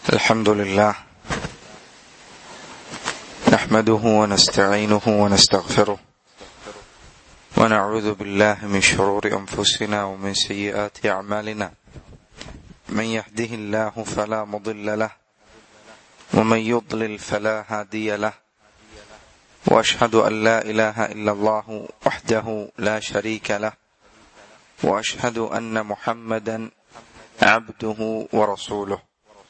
الحمد لله نحمده ونستعينه ونستغفره ونعوذ بالله من شرور انفسنا ومن سيئات اعمالنا من يهده الله فلا مضل له ومن يضلل فلا هادي له واشهد ان لا اله الا الله وحده لا شريك له واشهد ان محمدا عبده ورسوله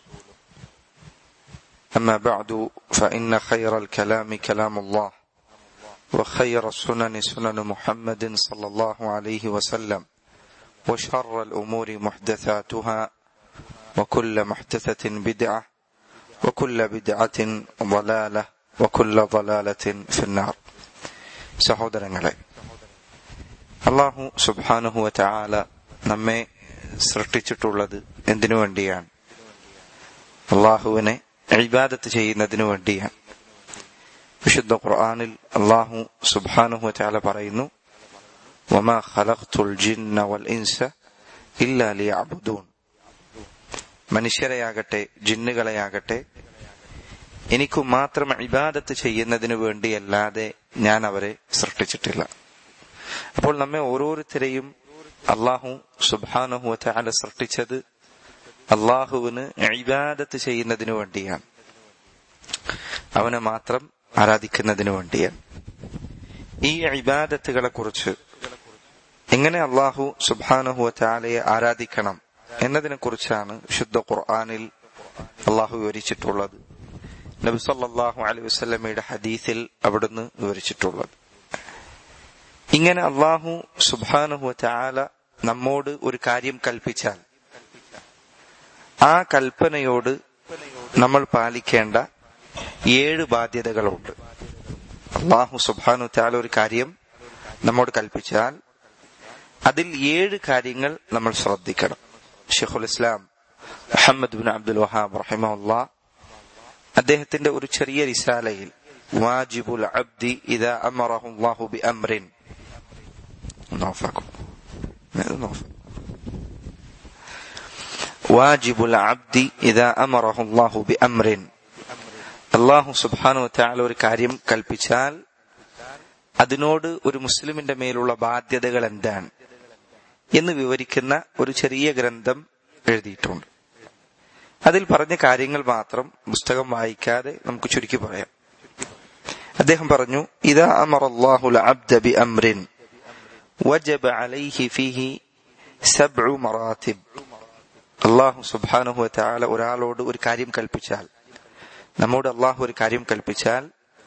أما بعد فإن خير الكلام كلام الله وخير السنن سنن محمد صلى الله عليه وسلم وشر الأمور محدثاتها وكل محدثة بدعة وكل بدعة ضلالة وكل ضلالة في النار സഹോദരങ്ങളെ അള്ളാഹു സുബാനുഹുവ ചാല നമ്മെ സൃഷ്ടിച്ചിട്ടുള്ളത് എന്തിനു വേണ്ടിയാണ് അള്ളാഹുവിനെ ഇബാദത്ത് ചെയ്യുന്നതിനു വേണ്ടിയാണ് വിശുദ്ധ ഖുർആാനിൽ അള്ളാഹു സുബാനുഹു ചാല പറയുന്നു വമാ ഖലഖ്തുൽ ജിന്ന വൽ ഇൻസ ഇല്ലാ ലിയഅബ്ദൂൻ മനുഷ്യരെയാകട്ടെ ജിന്നുകളെയാകട്ടെ എനിക്കു മാത്രം ഇബാദത്ത് ചെയ്യുന്നതിനു വേണ്ടിയല്ലാതെ ഞാൻ അവരെ സൃഷ്ടിച്ചിട്ടില്ല അപ്പോൾ നമ്മെ ഓരോരുത്തരെയും അള്ളാഹു സുബാനുഹു ചാല സൃഷ്ടിച്ചത് അള്ളാഹുവിന് ഇബാദത്ത് ചെയ്യുന്നതിനു വേണ്ടിയാണ് അവനെ മാത്രം ആരാധിക്കുന്നതിനു വേണ്ടിയാണ് ഈ ഇബാദത്തുകളെ കുറിച്ച് എങ്ങനെ അള്ളാഹു സുബാനുഹു ചാലയെ ആരാധിക്കണം എന്നതിനെ കുറിച്ചാണ് വിശുദ്ധ ഖുർആാനിൽ അള്ളാഹു വിവരിച്ചിട്ടുള്ളത് നബിസല്ലാഹു അലൈഹി വസ്ലമയുടെ ഹദീസിൽ അവിടുന്ന് വിവരിച്ചിട്ടുള്ളത് ഇങ്ങനെ അള്ളാഹു സുബാനുഹു ചാല നമ്മോട് ഒരു കാര്യം കൽപ്പിച്ചാൽ ആ കൽപ്പനയോട് നമ്മൾ പാലിക്കേണ്ട ഏഴ് ബാധ്യതകളുണ്ട് അള്ളാഹു സുബാനു താല ഒരു കാര്യം നമ്മോട് കൽപ്പിച്ചാൽ അതിൽ ഏഴ് കാര്യങ്ങൾ നമ്മൾ ശ്രദ്ധിക്കണം Sheikhul Islam Muhammad bin Abdul Wahab റഹിമുല്ല അദ്ദേഹത്തിന്റെ ഒരു ചെറിയ റിസാലയിൽ വാജിബുൽ അബ്ദി ഇദാ അമറഹുല്ലാഹു ബി അംറിൻ നോഫാക്കും നോഫാക്കും واجب العبد إذا أمره الله بأمر അള്ളാഹു സുബാനു താല ഒരു കാര്യം കൽപ്പിച്ചാൽ അതിനോട് ഒരു മുസ്ലിമിന്റെ മേലുള്ള ബാധ്യതകൾ എന്താണ് എന്ന് വിവരിക്കുന്ന ഒരു ചെറിയ ഗ്രന്ഥം എഴുതിയിട്ടുണ്ട് അതിൽ പറഞ്ഞ കാര്യങ്ങൾ മാത്രം പുസ്തകം വായിക്കാതെ നമുക്ക് ചുരുക്കി പറയാം അദ്ദേഹം പറഞ്ഞു ഇതാ അമർ അള്ളാഹുൽ അബ്ദ ബി അംറിൻ വജബ അലൈഹി ഫിഹി സബ്ഉ മറാത്തിബ് അള്ളാഹു സുബാനുഹു താല ഒരാളോട് ഒരു കാര്യം കൽപ്പിച്ചാൽ നമ്മോട് അള്ളാഹു ഒരു കാര്യം കൽപ്പിച്ചാൽ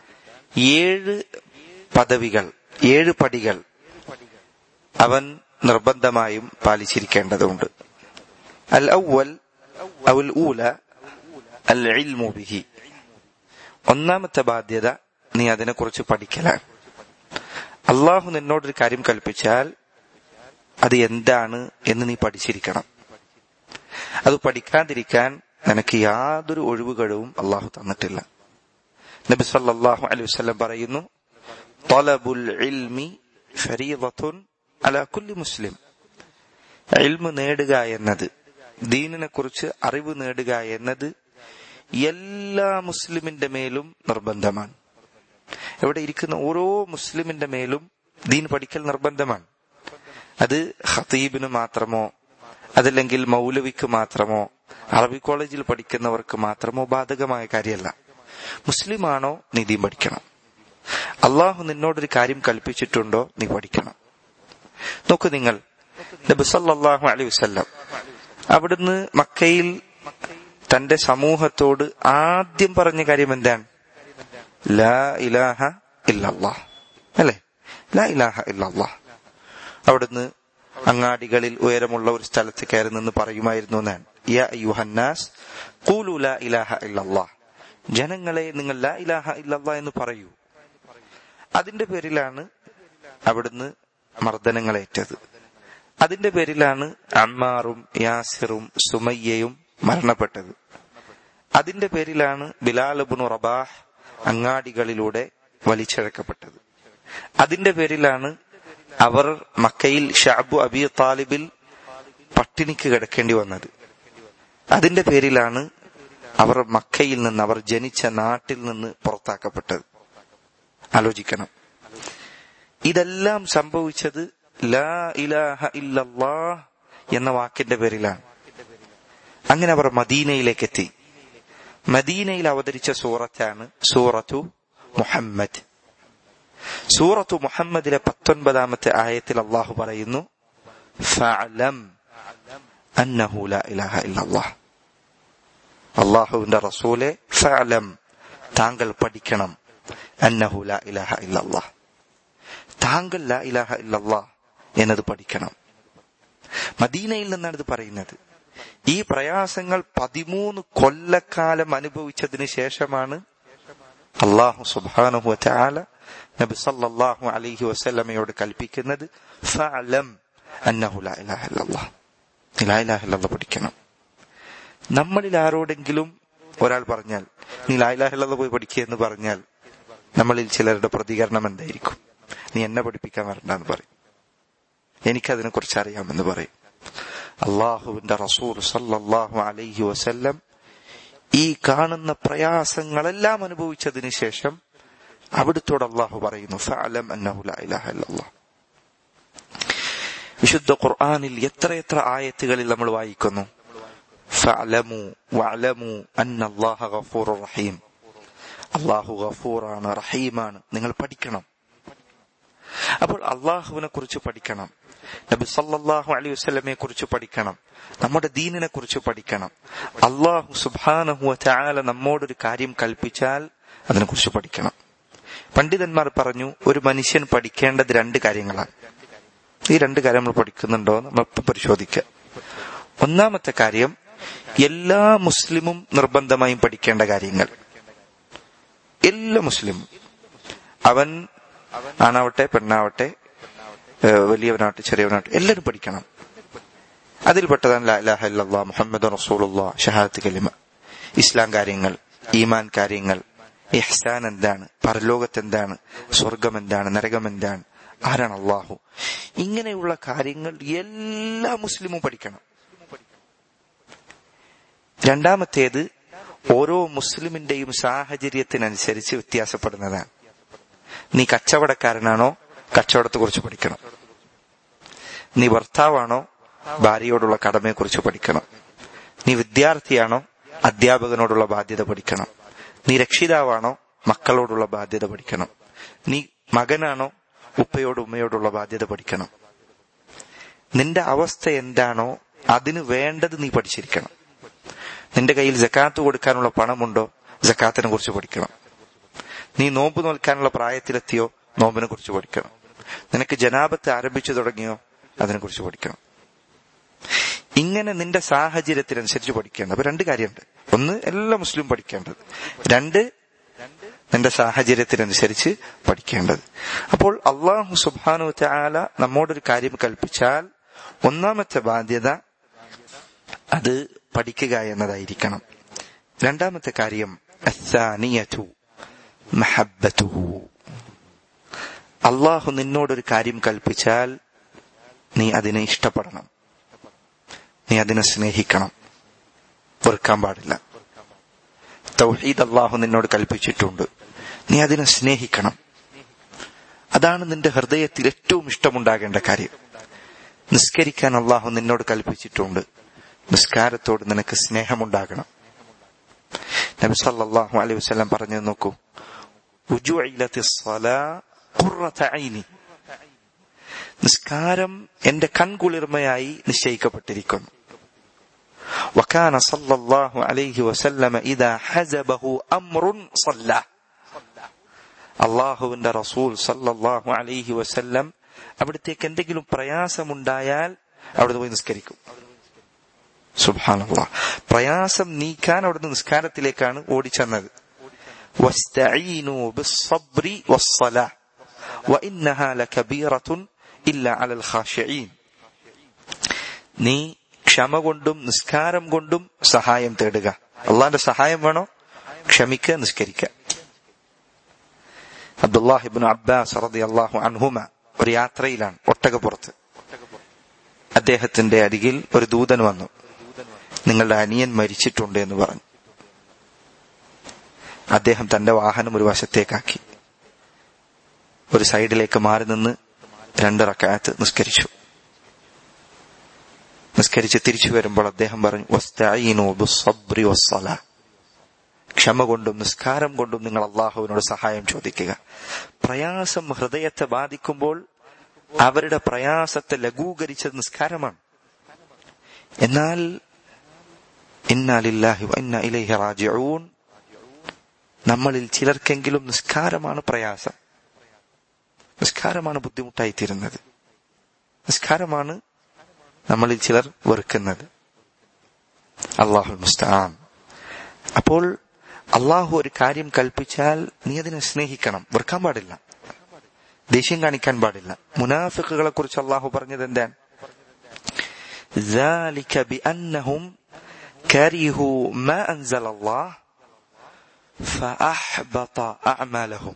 ഏഴ് പദവികൾ ഏഴ് പടികൾ അവൻ നിർബന്ധമായും പാലിച്ചിരിക്കേണ്ടതുണ്ട് അൽ ഔവൽ ഔൽ ഊല അൽ ഇൽമു ബിഹി ഒന്നാമത്തെ ബാധ്യത നീ അതിനെക്കുറിച്ച് പഠിക്കലാണ് അള്ളാഹു നിന്നോടൊരു കാര്യം കൽപ്പിച്ചാൽ അത് എന്താണ് എന്ന് നീ പഠിച്ചിരിക്കണം അത് പഠിക്കാതിരിക്കാൻ നിനക്ക് യാതൊരു ഒഴിവുകഴിവും അള്ളാഹു തന്നിട്ടില്ല നബി സല്ലല്ലാഹു അലൈഹി വസല്ലം പറയുന്നു തൊലബുൽ ഇൽമി ഫരീദത്തുൻ അല കുല്ലി മുസ്ലിം ഇൽമു നേടുക എന്നത് ദീനിനെ കുറിച്ച് അറിവ് നേടുക എന്നത് എല്ലാ മുസ്ലിമിന്റെ മേലും നിർബന്ധമാണ് ഇവിടെ ഇരിക്കുന്ന ഓരോ മുസ്ലിമിന്റെ മേലും ദീൻ പഠിക്കൽ നിർബന്ധമാണ് അത് ഖതീബിന് മാത്രമോ അതല്ലെങ്കിൽ മൗലവിക്ക് മാത്രമോ അറബി കോളേജിൽ പഠിക്കുന്നവർക്ക് മാത്രമോ ബാധകമായ കാര്യമല്ല മുസ്ലിമാണോ നീ ദീൻ പഠിക്കണം അള്ളാഹു നിന്നോടൊരു കാര്യം കൽപ്പിച്ചിട്ടുണ്ടോ നീ പഠിക്കണം നോക്കൂ നിങ്ങൾ നബിസല്ലാഹു അലൈഹി വസ്ല്ലാം അവിടുന്ന് മക്കയിൽ തന്റെ സമൂഹത്തോട് ആദ്യം പറഞ്ഞ കാര്യം എന്താണ് ലാ ഇലാഹ ഇല്ലല്ലാ അല്ലേ ലാ ഇലാഹ ഇല്ലല്ലാ അവിടുന്ന് അങ്ങാടികളിൽ ഉയരമുള്ള ഒരു സ്ഥലത്ത് കയറി നിന്ന് പറയുമായിരുന്നു എന്നാണ് യാ യുഹന്നാസ് ഖൂലു ലാ ഇലാഹ ഇല്ലല്ലാ ജനങ്ങളെ നിങ്ങൾ ലാ ഇലാഹ ഇല്ലല്ലാ എന്ന് പറയൂ അതിന്റെ പേരിലാണ് അവിടുന്ന് മർദ്ദനങ്ങളേറ്റത് അതിന്റെ പേരിലാണ് അമ്മാറും യാസിറും സുമയ്യയും മരണപ്പെട്ടത് അതിന്റെ പേരിലാണ് ബിലാലുബുനു റബാഹ് അങ്ങാടികളിലൂടെ വലിച്ചിഴക്കപ്പെട്ടത് അതിന്റെ പേരിലാണ് അവർ മക്കയിൽ ഷാബു അബി താലിബിൽ പട്ടിണിക്ക് കിടക്കേണ്ടി വന്നത് അതിന്റെ പേരിലാണ് അവർ മക്കയിൽ നിന്ന് അവർ ജനിച്ച നാട്ടിൽ നിന്ന് പുറത്താക്കപ്പെട്ടത് ആലോചിക്കണം ഇതെല്ലാം സംഭവിച്ചത് ലാ ഇലാഹ ഇല്ലല്ലാ എന്ന വാക്കിന്റെ പേരിലാണ് അങ്ങനെ അവർ മദീനയിലേക്ക് എത്തി മദീനയിൽ അവതരിച്ച സൂറത്താണ് സൂറത്തു മുഹമ്മദ് സൂറത്തു മുഹമ്മദിലെ പത്തൊൻപതാമത്തെ ആയത്തിൽ അള്ളാഹു പറയുന്നു ഫഅലം അന്നഹു ലാ ഇലാഹ ഇല്ലല്ലാഹ് അള്ളാഹുവിന്റെ റസൂലെ ഫഅലം താങ്കൾ പഠിക്കണം അന്നഹു ലാ ഇലാഹ ഇല്ലല്ലാഹ് താങ്കൾ ലാ ഇലാഹ ഇല്ലല്ലാഹ് എന്നത് പഠിക്കണം മദീനയിൽ നിന്നാണ് ഇത് പറയുന്നത് ഈ പ്രയാസങ്ങൾ പതിമൂന്ന് കൊല്ലക്കാലം അനുഭവിച്ചതിന് ശേഷമാണ് അള്ളാഹു സുബാനുഹു ചാല നബി സല്ലല്ലാഹു അലൈഹി വസല്ലമയോട് കൽപ്പിക്കുന്നത് ഫഅലം അന്നഹു ലാ ഇലാഹ ഇല്ലല്ലാഹ് ലാ ഇലാഹ ഇല്ലല്ലാഹ് പഠിക്കണം നമ്മളിൽ ആരോടെങ്കിലും ഒരാൾ പറഞ്ഞാൽ നീ ലാ ഇലാഹ ഇല്ലല്ലാഹ് പോയി പഠിക്കുക എന്ന് പറഞ്ഞാൽ നമ്മളിൽ ചിലരുടെ പ്രതികരണം എന്തായിരിക്കും നീ എന്നെ പഠിപ്പിക്കാൻ വരണ്ടെന്ന് പറയും എനിക്കതിനെ കുറിച്ച് അറിയാമെന്ന് പറയും അള്ളാഹുവിന്റെ റസൂൽ സല്ലല്ലാഹു അലൈഹി വസല്ലം ഈ കാണുന്ന പ്രയാസങ്ങളെല്ലാം അനുഭവിച്ചതിന് ശേഷം അവിടുത്തോട് അള്ളാഹു പറയുന്നു ഫഅലം അന്നഹു ലാ ഇലാഹ ഇല്ലല്ലാഹ് വിശുദ്ധ ഖുർആനിൽ എത്രയെത്ര ആയത്തുകളിൽ നമ്മൾ വായിക്കുന്നു ഫഅലമു വഅലമു അന്നല്ലാഹ ഗഫൂറുർ റഹീം അള്ളാഹു ഗഫൂറാണ് റഹീമാണ് നിങ്ങൾ പഠിക്കണം അപ്പോൾ അള്ളാഹുവിനെ കുറിച്ച് പഠിക്കണം നബി സല്ലല്ലാഹു അലൈഹി വസല്ലമയെ കുറിച്ച് പഠിക്കണം നമ്മുടെ ദീനിനെ കുറിച്ച് പഠിക്കണം അള്ളാഹു സുബാനഹു ചാല നമ്മോടൊരു കാര്യം കൽപ്പിച്ചാൽ അതിനെക്കുറിച്ച് പഠിക്കണം പണ്ഡിതന്മാർ പറഞ്ഞു ഒരു മനുഷ്യൻ പഠിക്കേണ്ടത് രണ്ട് കാര്യങ്ങളാണ് ഈ രണ്ട് കാര്യം നമ്മൾ പഠിക്കുന്നുണ്ടോ എന്ന് നമ്മൾ പരിശോധിക്കുക ഒന്നാമത്തെ കാര്യം എല്ലാ മുസ്ലിമും നിർബന്ധമായും പഠിക്കേണ്ട കാര്യങ്ങൾ എല്ലാ മുസ്ലിമും അവൻ ആണാവട്ടെ പെണ്ണാവട്ടെ വലിയവനാവട്ടെ ചെറിയവനാവട്ടെ എല്ലാവരും പഠിക്കണം അതിൽപ്പെട്ടതാണ് ലാ ഇലാഹ ഇല്ലല്ലാ മുഹമ്മദ് റസൂലുള്ള ഷഹാദത്ത് കലിമ ഇസ്ലാം കാര്യങ്ങൾ ഈമാൻ കാര്യങ്ങൾ ഇഹ്സാൻ എന്താണ് പരലോകത്ത് എന്താണ് സ്വർഗം എന്താണ് നരകം എന്താണ് ആരാണ് അള്ളാഹു ഇങ്ങനെയുള്ള കാര്യങ്ങൾ എല്ലാ മുസ്ലിമും പഠിക്കണം രണ്ടാമത്തേത് ഓരോ മുസ്ലിമിന്റെയും സാഹചര്യത്തിനനുസരിച്ച് വ്യത്യാസപ്പെടുന്നതാണ് നീ കച്ചവടക്കാരനാണോ കച്ചവടത്തെ കുറിച്ച് പഠിക്കണം നീ ഭർത്താവാണോ ഭാര്യയോടുള്ള കടമയെക്കുറിച്ച് പഠിക്കണം നീ വിദ്യാർത്ഥിയാണോ അധ്യാപകനോടുള്ള ബാധ്യത പഠിക്കണം നീ രക്ഷിതാവാണോ മക്കളോടുള്ള ബാധ്യത പഠിക്കണം നീ മകനാണോ ഉപ്പയോട് ഉമ്മയോടുള്ള ബാധ്യത പഠിക്കണം നിന്റെ അവസ്ഥ എന്താണോ അതിന് വേണ്ടത് നീ പഠിച്ചിരിക്കണം നിന്റെ കയ്യിൽ ജക്കാത്ത് കൊടുക്കാനുള്ള പണമുണ്ടോ ജക്കാത്തിനെ കുറിച്ച് പഠിക്കണം നീ നോമ്പ് നോൽക്കാനുള്ള പ്രായത്തിലെത്തിയോ നോമ്പിനെ കുറിച്ച് പഠിക്കണം നിനക്ക് ജനാപത്ത് ആരംഭിച്ചു തുടങ്ങിയോ അതിനെക്കുറിച്ച് പഠിക്കണം ഇങ്ങനെ നിന്റെ സാഹചര്യത്തിനനുസരിച്ച് പഠിക്കേണ്ടത് അപ്പൊ രണ്ട് കാര്യമുണ്ട് ഒന്ന് എല്ലാ മുസ്ലിം പഠിക്കേണ്ടത് രണ്ട് നിന്റെ സാഹചര്യത്തിനനുസരിച്ച് പഠിക്കേണ്ടത് അപ്പോൾ അള്ളാഹു സുബാനു ചാല നമ്മോടൊരു കാര്യം കൽപ്പിച്ചാൽ ഒന്നാമത്തെ ബാധ്യത അത് പഠിക്കുക എന്നതായിരിക്കണം രണ്ടാമത്തെ കാര്യം അസാനിയതു മഹബത്തുഹു അള്ളാഹു നിന്നോടൊരു കാര്യം കൽപ്പിച്ചാൽ നീ അതിനെ ഇഷ്ടപ്പെടണം നീ അതിനെ സ്നേഹിക്കണം വെറുക്കാൻ പാടില്ല തൗഹീദ് അള്ളാഹു നിന്നോട് കൽപ്പിച്ചിട്ടുണ്ട് നീ അതിനെ സ്നേഹിക്കണം അതാണ് നിന്റെ ഹൃദയത്തിൽ ഏറ്റവും ഇഷ്ടമുണ്ടാകേണ്ട കാര്യം നിസ്കരിക്കാൻ അള്ളാഹു നിന്നോട് കൽപ്പിച്ചിട്ടുണ്ട് നിസ്കാരത്തോട് നിനക്ക് സ്നേഹമുണ്ടാകണം നബി സല്ലല്ലാഹു അലൈഹി വസല്ലം പറഞ്ഞു നോക്കൂ നിസ്കാരം എന്റെ കൺകുളിർമയായി നിശ്ചയിക്കപ്പെട്ടിരിക്കുന്നു وكان صلى الله عليه وسلم إذا حزبه أمر صلى അള്ളാഹുവിന്റെ റസൂൽ സല്ലല്ലാഹു അലൈഹി വസല്ലം അവിടത്തേക്ക് എന്തെങ്കിലും പ്രയാസമുണ്ടായാൽ അവിടുന്ന് പോയി നിസ്കരിക്കും സുബാനുള്ള പ്രയാസം നീക്കാൻ അവിടുന്ന് നിസ്കാരത്തിലേക്കാണ് ഓടിച്ചെന്നത് واستعينوا بالصبر والصلاة وإنها لكبيرة إلا على الخاشعين നീ ക്ഷമ കൊണ്ടും നിസ്കാരം കൊണ്ടും സഹായം തേടുക അള്ളാന്റെ സഹായം വേണോ ക്ഷമിക്കുക നിസ്കരിക്കുക അബ്ദുല്ലാഹിബിൻ അബ്ബാസ് റതി അള്ളാഹു അൻഹുമ ഒരു യാത്രയിലാണ് ഒട്ടകപ്പുറത്ത് അദ്ദേഹത്തിന്റെ അരികിൽ ഒരു ദൂതൻ വന്നു നിങ്ങളുടെ അനിയൻ മരിച്ചിട്ടുണ്ട് എന്ന് പറഞ്ഞു അദ്ദേഹം തന്റെ വാഹനം ഒരു വശത്തേക്കാക്കി ഒരു സൈഡിലേക്ക് മാറി നിന്ന് രണ്ട് റക്കായത്ത് നിസ്കരിച്ചു നിസ്കരിച്ച് തിരിച്ചു വരുമ്പോൾ അദ്ദേഹം പറഞ്ഞു "വസ്തഈനു ബിസ്സബ്രി വസ്സലാ." ക്ഷമ കൊണ്ടും നിസ്കാരം കൊണ്ടും നിങ്ങൾ അള്ളാഹുവിനോട് സഹായം ചോദിക്കുക പ്രയാസം ഹൃദയത്തെ ബാധിക്കുമ്പോൾ അവരുടെ പ്രയാസത്തെ ലഘൂകരിച്ചത് നിസ്കാരമാണ് എന്നാൽ ഇന്നാലില്ലാഹി വ ഇന്ന ഇലൈഹി റാജിഊൻ നമ്മളിൽ ചിലർക്കെങ്കിലും നിസ്കാരമാണ് പ്രയാസം നിസ്കാരമാണ് ബുദ്ധിമുട്ടായി തീരുന്നത് നിസ്കാരമാണ് നമ്മളിൽ ചിലർ വെറുക്കുന്നത് അള്ളാഹു മുസ്താൻ അപ്പോൾ അള്ളാഹു ഒരു കാര്യം കൽപ്പിച്ചാൽ നീ അതിനെ സ്നേഹിക്കണം വെറുക്കാൻ പാടില്ല ദേഷ്യം കാണിക്കാൻ പാടില്ല മുനാഫിക്കുകളെ കുറിച്ച് അള്ളാഹു പറഞ്ഞത് എന്താണ് ذلك بأنهم كرهوا ما أنزل الله فأحبط أعمالهم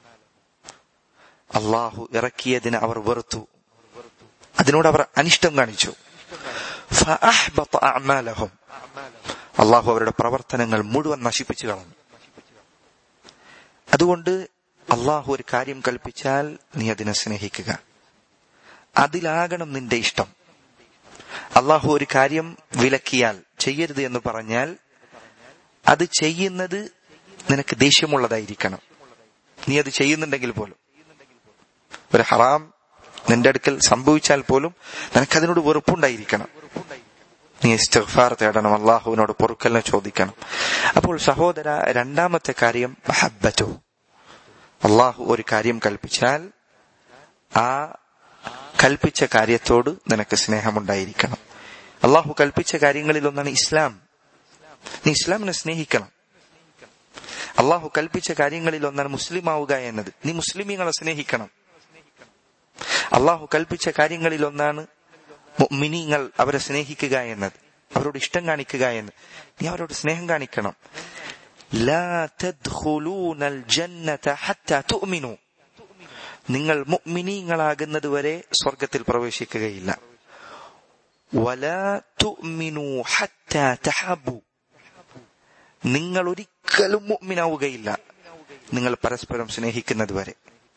അള്ളാഹു ഇറക്കിയതിനെ അവർ വെറുത്തു അതിനോട് അവർ അനിഷ്ടം കാണിച്ചു فأحبط أعمالهم അള്ളാഹു അവരുടെ പ്രവർത്തനങ്ങൾ മുഴുവൻ നശിപ്പിച്ചു കളഞ്ഞു അതുകൊണ്ട് അള്ളാഹു ഒരു കാര്യം കൽപ്പിച്ചാൽ നീ അതിനെ സ്നേഹിക്കുക അതിലാകണം നിന്റെ ഇഷ്ടം അള്ളാഹു ഒരു കാര്യം വിലക്കിയാൽ ചെയ്യരുത് എന്ന് പറഞ്ഞാൽ അത് ചെയ്യുന്നത് നിനക്ക് ദേഷ്യമുള്ളതായിരിക്കണം നീ അത് ചെയ്യുന്നുണ്ടെങ്കിൽ പോലും ഒരു ഹറാം നിന്റെ അടുക്കൽ സംഭവിച്ചാൽ പോലും നിനക്കതിനോട് വെറുപ്പുണ്ടായിരിക്കണം നീ ഇസ്തിഗ്ഫാർ തേടണം അള്ളാഹുവിനോട് പൊറുക്കലിനെ ചോദിക്കണം അപ്പോൾ സഹോദര രണ്ടാമത്തെ കാര്യം മഹബറ്റു അള്ളാഹു ഒരു കാര്യം കൽപ്പിച്ചാൽ ആ കൽപ്പിച്ച കാര്യത്തോട് നിനക്ക് സ്നേഹമുണ്ടായിരിക്കണം അള്ളാഹു കൽപ്പിച്ച കാര്യങ്ങളിൽ ഒന്നാണ് ഇസ്ലാം നീ ഇസ്ലാമിനെ സ്നേഹിക്കണം അള്ളാഹു കൽപ്പിച്ച കാര്യങ്ങളിൽ ഒന്നാണ് മുസ്ലിം ആവുക എന്നത് നീ മുസ്ലിമീങ്ങളെ സ്നേഹിക്കണം അള്ളാഹു കൽപ്പിച്ച കാര്യങ്ങളിൽ ഒന്നാണ് മിനിങ്ങൾ അവരെ സ്നേഹിക്കുക എന്നത് അവരോട് ഇഷ്ടം കാണിക്കുക എന്ന് നീ അവരോട് സ്നേഹം കാണിക്കണം ലാ തദ്ഖുലൂനൽ ജന്നത ഹത്താ തുഅ്മിനു നിങ്ങൾ മുഅ്മിനീങ്ങളാകുന്നത് വരെ സ്വർഗത്തിൽ പ്രവേശിക്കുകയില്ല വലാ തുഅ്മിനു ഹത്താ തഹബു നിങ്ങൾ ഒരിക്കലും മുഅ്മിനാവുകയില്ല നിങ്ങൾ പരസ്പരം സ്നേഹിക്കുന്നത് വരെ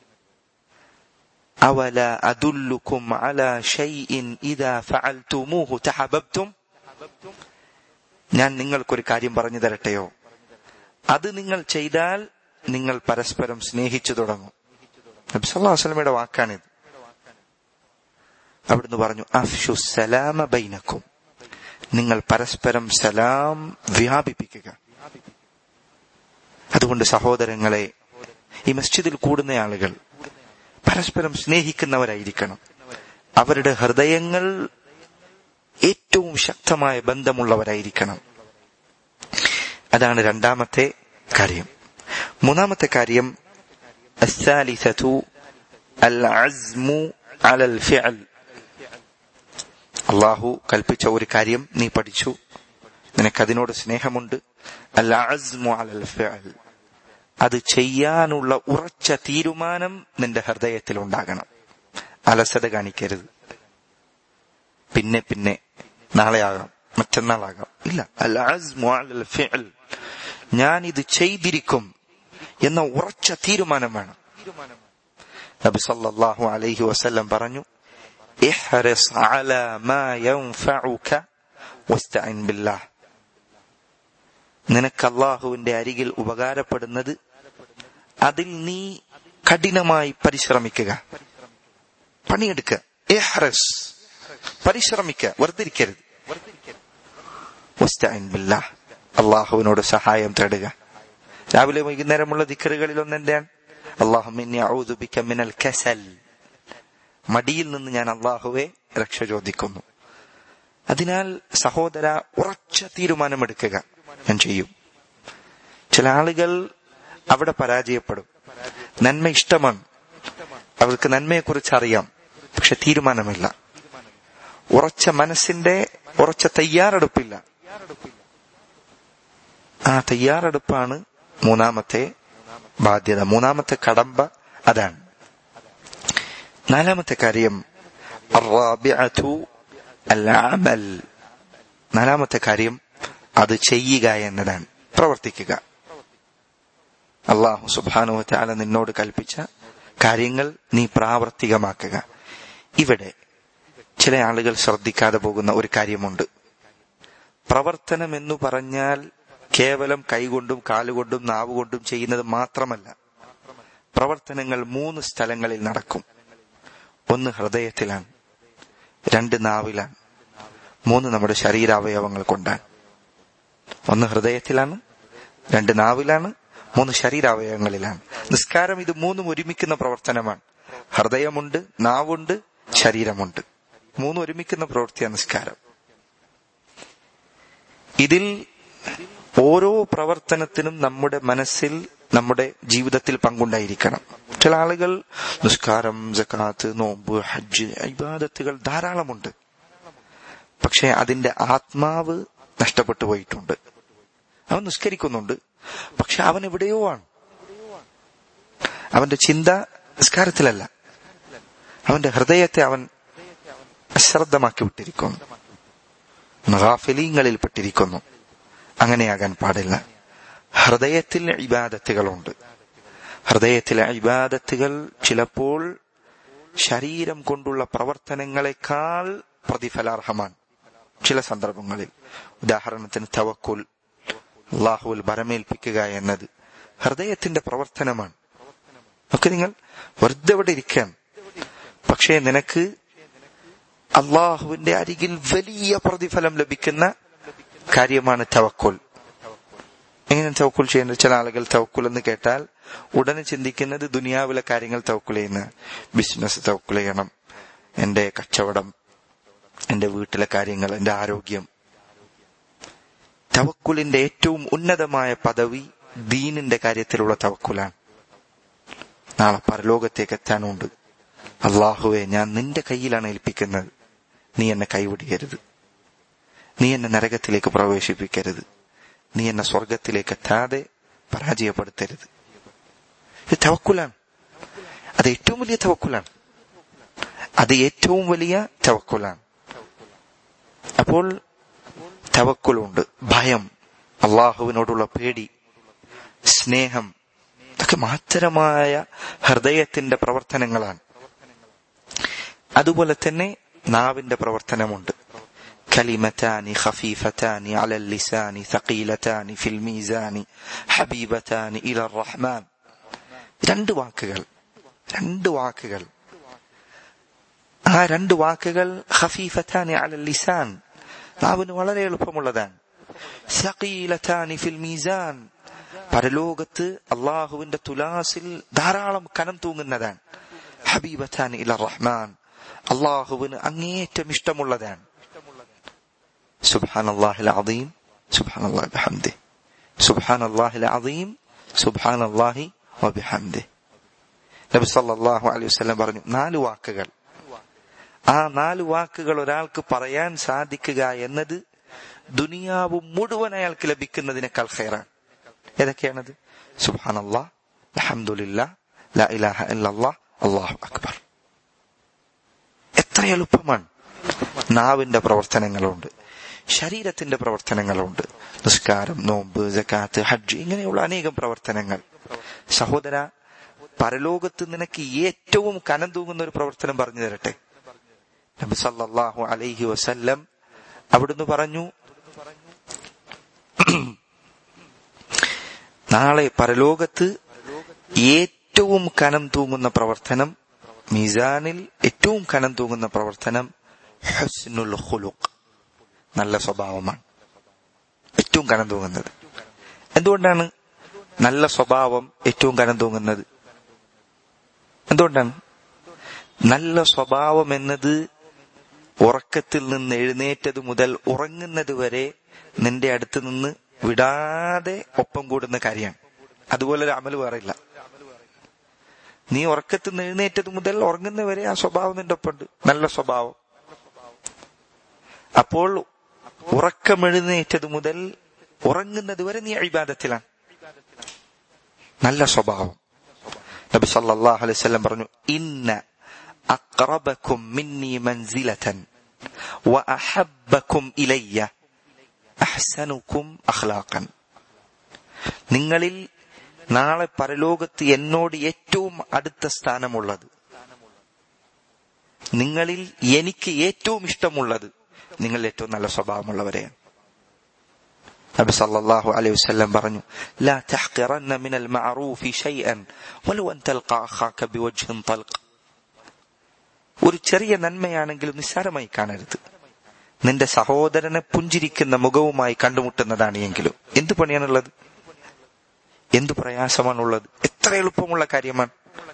അവല അദുല്ലുക്കും അല ഷൈഇൻ ഇദാ ഫഅൽതുമൂഹു തഹബബ്തും ഞാൻ നിങ്ങൾക്കൊരു കാര്യം പറഞ്ഞു തരട്ടെയോ അത് നിങ്ങൾ ചെയ്താൽ നിങ്ങൾ പരസ്പരം സ്നേഹിച്ചു തുടങ്ങും നബി സല്ലല്ലാഹു അലൈഹി വസല്ലമയുടെ വാക്കാണിത് അവിടുന്ന് പറഞ്ഞു അഫ്ഷു സലാമ ബൈനക്കും നിങ്ങൾ പരസ്പരം സലാം വ്യാപിപ്പിക്കുക അതുകൊണ്ട് സഹോദരങ്ങളെ ഈ മസ്ജിദിൽ കൂടുന്ന ആളുകൾ പരസ്പരം സ്നേഹിക്കുന്നവരായിരിക്കണം അവരുടെ ഹൃദയങ്ങൾ ഏറ്റവും ശക്തമായ ബന്ധമുള്ളവരായിരിക്കണം അതാണ് രണ്ടാമത്തെ കാര്യം മൂന്നാമത്തെ കാര്യം الثالثة العزم على الفعل അള്ളാഹു കൽപ്പിച്ച ഒരു കാര്യം നീ പഠിച്ചു നിനക്കതിനോട് സ്നേഹമുണ്ട് അൽ അസ്മു അലൽ ഫിഅൽ അത് ചെയ്യാനുള്ള ഉറച്ച തീരുമാനം നിന്റെ ഹൃദയത്തിൽ ഉണ്ടാകണം അലസത കാണിക്കരുത് പിന്നെ പിന്നെ നാളെയാകാം മറ്റന്നാളാകാം ഇല്ല അൽ അസ്മു അലൽ ഫിഅൽ ഞാൻ ഇത് ചെയ്തിരിക്കും എന്ന ഉറച്ച തീരുമാനം വേണം നബി സല്ലല്ലാഹു അലൈഹി വസല്ലം പറഞ്ഞു ഇഹ്റിസ് അലാ മാ യൻഫഉക വസ്തഇൻ ബില്ലാഹ് നിനക്ക് അള്ളാഹുവിന്റെ അരികിൽ ഉപകാരപ്പെടുന്നത് അതിൽ നീ കഠിനമായി പരിശ്രമിക്കുക പണിയെടുക്കുക ഇഹ്റിസ് പരിശ്രമിക്കുക വെറുതിരിക്കരുത് വസ്തഇൻ ബില്ലാഹ് അള്ളാഹുവിനോട് സഹായം തേടുക രാവിലെ വൈകുന്നേരമുള്ള ദിക്കറുകളിൽ ഒന്ന് എന്താണ് അള്ളാഹുമിന്നൽ കസൽ മടിയിൽ നിന്ന് ഞാൻ അള്ളാഹുവെ രക്ഷ ചോദിക്കുന്നു അതിനാൽ സഹോദര ഉറച്ച തീരുമാനമെടുക്കുക ഞാൻ ചെയ്യും ചില ആളുകൾ അവിടെ പരാജയപ്പെടും നന്മ ഇഷ്ടമാണ് അവർക്ക് നന്മയെക്കുറിച്ച് അറിയാം പക്ഷെ തീരുമാനമില്ല ഉറച്ച മനസ്സിന്റെ ഉറച്ച തയ്യാറെടുപ്പില്ല ആ തയ്യാറെടുപ്പാണ് മൂന്നാമത്തെ ബാധ്യത മൂന്നാമത്തെ കടമ്പ അതാണ് നാലാമത്തെ കാര്യം അൽ നാലാമത്തെ കാര്യം അത് ചെയ്യുക എന്നതാണ് പ്രവർത്തിക്കുക അള്ളാഹു സുബാനു താല നിന്നോട് കൽപ്പിച്ച കാര്യങ്ങൾ നീ പ്രാവർത്തികമാക്കുക ഇവിടെ ചില ആളുകൾ ശ്രദ്ധിക്കാതെ പോകുന്ന ഒരു കാര്യമുണ്ട് പ്രവർത്തനം എന്ന് പറഞ്ഞാൽ കേവലം കൈകൊണ്ടും കാലുകൊണ്ടും നാവുകൊണ്ടും ചെയ്യുന്നത് മാത്രമല്ല പ്രവർത്തനങ്ങൾ മൂന്ന് സ്ഥലങ്ങളിൽ നടക്കും ഒന്ന് ഹൃദയത്തിലാണ് രണ്ട് നാവിലാണ് മൂന്ന് നമ്മുടെ ശരീരാവയവങ്ങൾ കൊണ്ടാണ് ഒന്ന് ഹൃദയത്തിലാണ് രണ്ട് നാവിലാണ് മൂന്ന് ശരീരാവയവങ്ങളിലാണ് നിസ്കാരം ഇത് മൂന്നും ഒരുമിക്കുന്ന പ്രവർത്തനമാണ് ഹൃദയമുണ്ട് നാവുണ്ട് ശരീരമുണ്ട് മൂന്ന് ഒരുമിക്കുന്ന പ്രവൃത്തിയാണ് നിസ്കാരം ഇതിൽ ഓരോ പ്രവർത്തനത്തിനും നമ്മുടെ മനസ്സിൽ നമ്മുടെ ജീവിതത്തിൽ പങ്കുണ്ടായിരിക്കണം ചില ആളുകൾ നിസ്കാരം ജക്കാത്ത് നോമ്പ് ഹജ്ജ് ഇബാദത്തുകൾ ധാരാളമുണ്ട് പക്ഷെ അതിന്റെ ആത്മാവ് നഷ്ടപ്പെട്ടു പോയിട്ടുണ്ട് അവൻ നിസ്കരിക്കുന്നുണ്ട് പക്ഷെ അവൻ എവിടെയോ ആണ് അവന്റെ ചിന്ത നിസ്കാരത്തിലല്ല അവന്റെ ഹൃദയത്തെ അവൻ അശ്രദ്ധമാക്കി വിട്ടിരിക്കുന്നു ഗാഫിലീങ്ങളിൽ പെട്ടിരിക്കുന്നു അങ്ങനെയാകാൻ പാടില്ല ഹൃദയത്തിൽ ഇബാദത്തുകളുണ്ട് ഹൃദയത്തിലെ ഇബാദത്തുകൾ ചിലപ്പോൾ ശരീരം കൊണ്ടുള്ള പ്രവർത്തനങ്ങളെക്കാൾ പ്രതിഫലാർഹമാണ് ചില സന്ദർഭങ്ങളിൽ ഉദാഹരണത്തിന് തവക്കുൽ അള്ളാഹുവിൽ ബരമേൽപ്പിക്കുക എന്നത് ഹൃദയത്തിന്റെ പ്രവർത്തനമാണ് ഒക്കെ നിങ്ങൾ വെറുതെ ഇവിടെ ഇരിക്കാൻ പക്ഷേ നിനക്ക് അള്ളാഹുവിന്റെ അരികിൽ വലിയ പ്രതിഫലം ലഭിക്കുന്ന കാര്യമാണ് തവക്കുൽ എങ്ങനെ തവക്കുൽ ചെയ്യുന്നത് ചില ആളുകൾ തവക്കുൽ എന്ന് കേട്ടാൽ ഉടനെ ചിന്തിക്കുന്നത് ദുനിയാവിലെ കാര്യങ്ങൾ തവക്കുൽ ചെയ്യുന്ന ബിസിനസ് തവക്കുൽ ചെയ്യണം എന്റെ കച്ചവടം എന്റെ വീട്ടിലെ കാര്യങ്ങൾ എന്റെ ആരോഗ്യം തവക്കുലിന്റെ ഏറ്റവും ഉന്നതമായ പദവി ദീനിന്റെ കാര്യത്തിലുള്ള തവക്കുലാണ് നാളെ പരലോകത്തേക്ക് എത്താനുണ്ട് അള്ളാഹുവെ ഞാൻ നിന്റെ കയ്യിലാണ് ഏൽപ്പിക്കുന്നത് നീ എന്നെ കൈവിടിയരുത് നീ എന്നെ നരകത്തിലേക്ക് പ്രവേശിപ്പിക്കരുത് നീ എന്നെ സ്വർഗത്തിലേക്ക് എത്താതെ പരാജയപ്പെടുത്തരുത് ഇത് തവക്കുലാണ് അത് ഏറ്റവും വലിയ തവക്കുലാണ് അത് ഏറ്റവും വലിയ തവക്കുലാണ് അപ്പോൾ തവക്കുലുണ്ട് ഭയം അള്ളാഹുവിനോടുള്ള പേടി സ്നേഹം ഇതൊക്കെ മഹത്തരമായ ഹൃദയത്തിന്റെ പ്രവർത്തനങ്ങളാണ് അതുപോലെ തന്നെ നാവിന്റെ പ്രവർത്തനമുണ്ട് كلمتان خفيفتان على اللسان ثقيلتان في الميزان حبيبتان إلى الرحمن രണ്ട് വാക്കുകൾ രണ്ട് വാക്കുകൾ ആ രണ്ട് വാക്കുകൾ ഖഫീഫത്താനി അല ലിസാൻ നാവിന് വളരെ എളുപ്പമുള്ളതാണ് സഖീലത്താനി ഫിൽ മീസാൻ പരലോകത്ത് അള്ളാഹുവിന്റെ തുലാസിൽ ധാരാളം കനം തൂങ്ങുന്നതാണ് ഹബീബത്താൻ ഇല റഹ്മാൻ അള്ളാഹുവിന് അങ്ങേറ്റം ഇഷ്ടമുള്ളതാണ് സുബ്ഹാൻ അള്ളാഹിൽ അദീം സുബ്ഹാൻ അള്ളാഹി ബിഹംദി സുബ്ഹാൻ അള്ളാഹിൽ അദീം സുബ്ഹാൻ അള്ളാഹി വബിഹംദി നബി സല്ലല്ലാഹു അലൈഹി വസല്ലം പറഞ്ഞു നാല് വാക്കുകൾ ആ നാല് വാക്കുകൾ ഒരാൾക്ക് പറയാൻ സാധിക്കുക എന്നത് ദുനിയാവ് മുഴുവൻ അയാൾക്ക് ലഭിക്കുന്നതിനേക്കാൾ ഖൈറാണ് ഏതൊക്കെയാണത് സുബ്ഹാനല്ലാ അൽഹംദുലില്ലാ ലാ ഇലാഹ ഇല്ലല്ലാ അല്ലാഹു അക്ബർ എത്ര എളുപ്പമാണ് നാവിന്റെ പ്രവർത്തനങ്ങളുണ്ട് ശരീരത്തിന്റെ പ്രവർത്തനങ്ങളുണ്ട് നിസ്കാരം നോമ്പ് ജക്കാത്ത് ഹജ്ജ് ഇങ്ങനെയുള്ള അനേകം പ്രവർത്തനങ്ങൾ സഹോദര പരലോകത്ത് നിനക്ക് ഏറ്റവും കനം തൂങ്ങുന്ന ഒരു പ്രവർത്തനം പറഞ്ഞു തരട്ടെ നബി സല്ലല്ലാഹു അലൈഹി വസല്ലം അവിടുന്ന് പറഞ്ഞു നാളെ പരലോകത്ത് ഏറ്റവും കനം തൂങ്ങുന്ന പ്രവർത്തനം മീസാനിൽ ഏറ്റവും കനം തൂങ്ങുന്ന പ്രവർത്തനം ഹസ്നുൽ ഖുലുഖ് നല്ല സ്വഭാവമാണ് ഏറ്റവും കനം തൂങ്ങുന്നത് എന്തുകൊണ്ടാണ് നല്ല സ്വഭാവം ഏറ്റവും കനം തൂങ്ങുന്നത് എന്തുകൊണ്ടാണ് നല്ല സ്വഭാവം എന്നത് ഉറക്കത്തിൽ നിന്ന് എഴുന്നേറ്റത് മുതൽ ഉറങ്ങുന്നത് വരെ നിന്റെ അടുത്ത് നിന്ന് വിടാതെ ഒപ്പം കൂടുന്ന കാര്യമാണ് അതുപോലെ ഒരു അമല് വേറില്ല നീ ഉറക്കത്തിൽ നിന്ന് എഴുന്നേറ്റത് മുതൽ ഉറങ്ങുന്നവരെ ആ സ്വഭാവം നിന്റെ ഒപ്പമുണ്ട് നല്ല സ്വഭാവം അപ്പോൾ ഉറക്കമെഴുന്നേറ്റത് മുതൽ ഉറങ്ങുന്നത് വരെ നീ അഴിബാദത്തിലാണ് നല്ല സ്വഭാവം നബി സല്ലല്ലാഹു അലൈഹി വസല്ലം പറഞ്ഞു ഇന്ന അഖറബക്കും മിന്നി മൻസിലതൻ വഅഹബ്ബക്കും ഇലയ്യ അഹ്സനുക്കും അഖ്ലാഖൻ നിങ്ങളിൽ നാളെ പരലോകത്ത് എന്നോട് ഏറ്റവും അടുത്ത സ്ഥാനമുള്ളത് നിങ്ങളിൽ എനിക്ക് ഏറ്റവും ഇഷ്ടമുള്ളത് നിങ്ങൾ ഏറ്റവും നല്ല സ്വഭാവമുള്ളവരെയാണ് നബി സല്ലല്ലാഹു അലൈഹി വസല്ലം പറഞ്ഞു ലാ തഹ്ഖിറന്ന മിനൽ മഅറൂഫി ഷൈഅൻ വലൗ അൻ തൽഖ അഖാക ബിവജ്ഹിൻ തൽഖ് ഒരു ചെറിയ നന്മയാണെങ്കിലും നിസ്സാരമായി കാണരുത് നിന്റെ സഹോദരനെ പുഞ്ചിരിക്കുന്ന മുഖവുമായി കണ്ടുമുട്ടുന്നതാണ് എങ്കിലും എന്തു പണിയാണുള്ളത് എന്തു പ്രയാസമാണുള്ളത് എത്ര എളുപ്പമുള്ള കാര്യമാണ്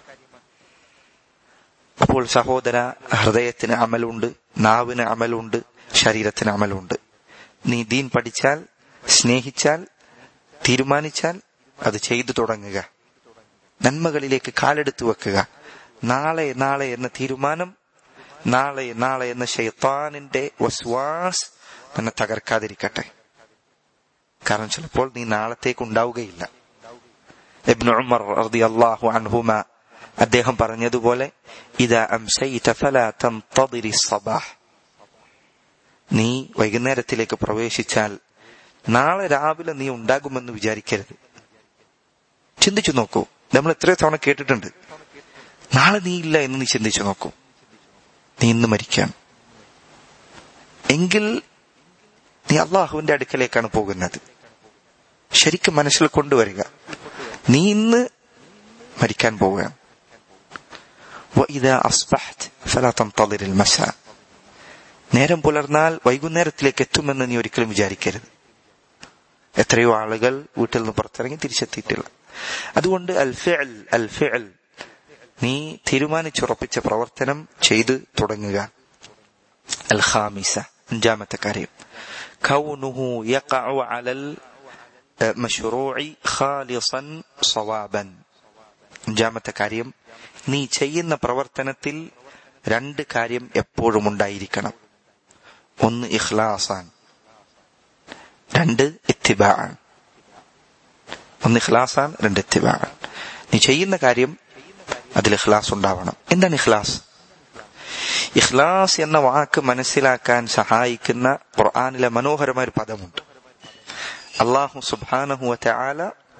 അപ്പോൾ സഹോദര ഹൃദയത്തിന് അമലുണ്ട് നാവിന് അമലുണ്ട് ശരീരത്തിന് അമലുണ്ട് നീ ദീൻ പഠിച്ചാൽ സ്നേഹിച്ചാൽ തീരുമാനിച്ചാൽ അത് ചെയ്തു തുടങ്ങുക നന്മകളിലേക്ക് കാലെടുത്തു വെക്കുക നാളെ നാളെ എന്ന തീരുമാനം നാളെ നാളെ എന്ന ഷെയ്ത്താനിന്റെ വസ്വാസ് തന്നെ തകർക്കാതിരിക്കട്ടെ കാരണം ചിലപ്പോൾ നീ നാളത്തേക്ക് ഉണ്ടാവുകയില്ല ഇബ്നു ഉമർ റളിയല്ലാഹു അൻഹുമ അദ്ദേഹം പറഞ്ഞതുപോലെ ഇതാ അംസൈത ഫലാ തൻതദിരി സബാഹ് നീ വൈകുന്നേരത്തിലേക്ക് പ്രവേശിച്ചാൽ നാളെ രാവിലെ നീ ഉണ്ടാകുമെന്ന് വിചാരിക്കരുത് ചിന്തിച്ചു നോക്കൂ നമ്മൾ എത്രയോ തവണ കേട്ടിട്ടുണ്ട് നാളെ നീ ഇല്ല എന്ന് നീ ചിന്തിച്ചു നോക്കൂ നീ ഇന്ന് മരിക്കാം എങ്കിൽ നീ അള്ളാഹുവിന്റെ അടുക്കലേക്കാണ് പോകുന്നത് ശരിക്കും മനസ്സിൽ കൊണ്ടുവരിക നീ ഇന്ന് മരിക്കാൻ പോവുകയാണ് وإذا أصبحت فلا تنتظر المساء നേരം പുലർന്നാൽ വൈകുന്നേരത്തിലേക്ക് എത്തുമെന്ന് നീ ഒരിക്കലും വിചാരിക്കരുത് എത്രയോ ആളുകൾ വീട്ടിൽ നിന്ന് പുറത്തിറങ്ങി തിരിച്ചെത്തിയിട്ടില്ല അതുകൊണ്ട് അൽ ഫിഅൽ അൽ ഫിഅൽ നീ തീരുമാനിച്ചുറപ്പിച്ച പ്രവർത്തനം ചെയ്തു തുടങ്ങുക അൽ ഖാമിസ അഞ്ചാമത്തെ കാര്യം കൗനുഹു യഖഉ അലൽ മഷ്റൂഇ ഖാലിസൻ സവാബൻ അഞ്ചാമത്തെ കാര്യം നീ ചെയ്യുന്ന പ്രവർത്തനത്തിൽ രണ്ട് കാര്യം എപ്പോഴും ഉണ്ടായിരിക്കണം ഒന്ന് ഇഖ്ലാസാൻ രണ്ട് ഇത്തിബാൻ ഒന്ന് ഇഖ്ലാസാൻ രണ്ട് ഇത്തിബാൻ നീ ചെയ്യുന്ന കാര്യം അതിൽ ഇഖ്ലാസ് ഉണ്ടാവണം എന്താണ് ഇഖ്ലാസ് ഇഖ്ലാസ് എന്ന വാക്ക് മനസ്സിലാക്കാൻ സഹായിക്കുന്ന ഖുർആാനിലെ മനോഹരമായ ഒരു പദമുണ്ട് അള്ളാഹു സുബാനഹു ആല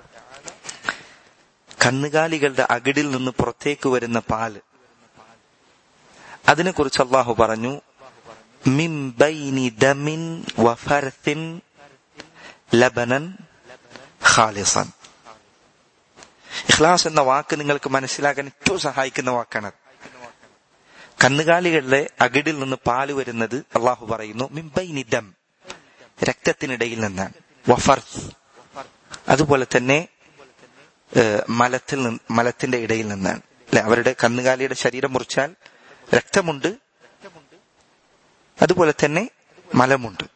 കന്നുകാലികളുടെ അകിടിൽ നിന്ന് പുറത്തേക്ക് വരുന്ന പാല് അതിനെക്കുറിച്ച് അള്ളാഹു പറഞ്ഞു മിം ബൈനി ദമിൻ വഫർത്തിൻ ലബനൻ ഖാലിസൻ ഇഖ്ലാസ് എന്ന വാക്ക് നിങ്ങൾക്ക് മനസ്സിലാക്കാൻ ഏറ്റവും സഹായിക്കുന്ന വാക്കാണ് കന്നുകാലികളുടെ അകിടിൽ നിന്ന് പാല് വരുന്നത് അള്ളാഹു പറയുന്നു മിംബൈനി ദം രക്തത്തിനിടയിൽ നിന്നാണ് വഫർത്ത് അതുപോലെ തന്നെ മലത്തിൽ നിന്ന് മലത്തിന്റെ ഇടയിൽ നിന്നാണ് അല്ലെ അവരുടെ കന്നുകാലിയുടെ ശരീരം മുറിച്ചാൽ രക്തമുണ്ട് അതുപോലെ തന്നെ മലമുണ്ട്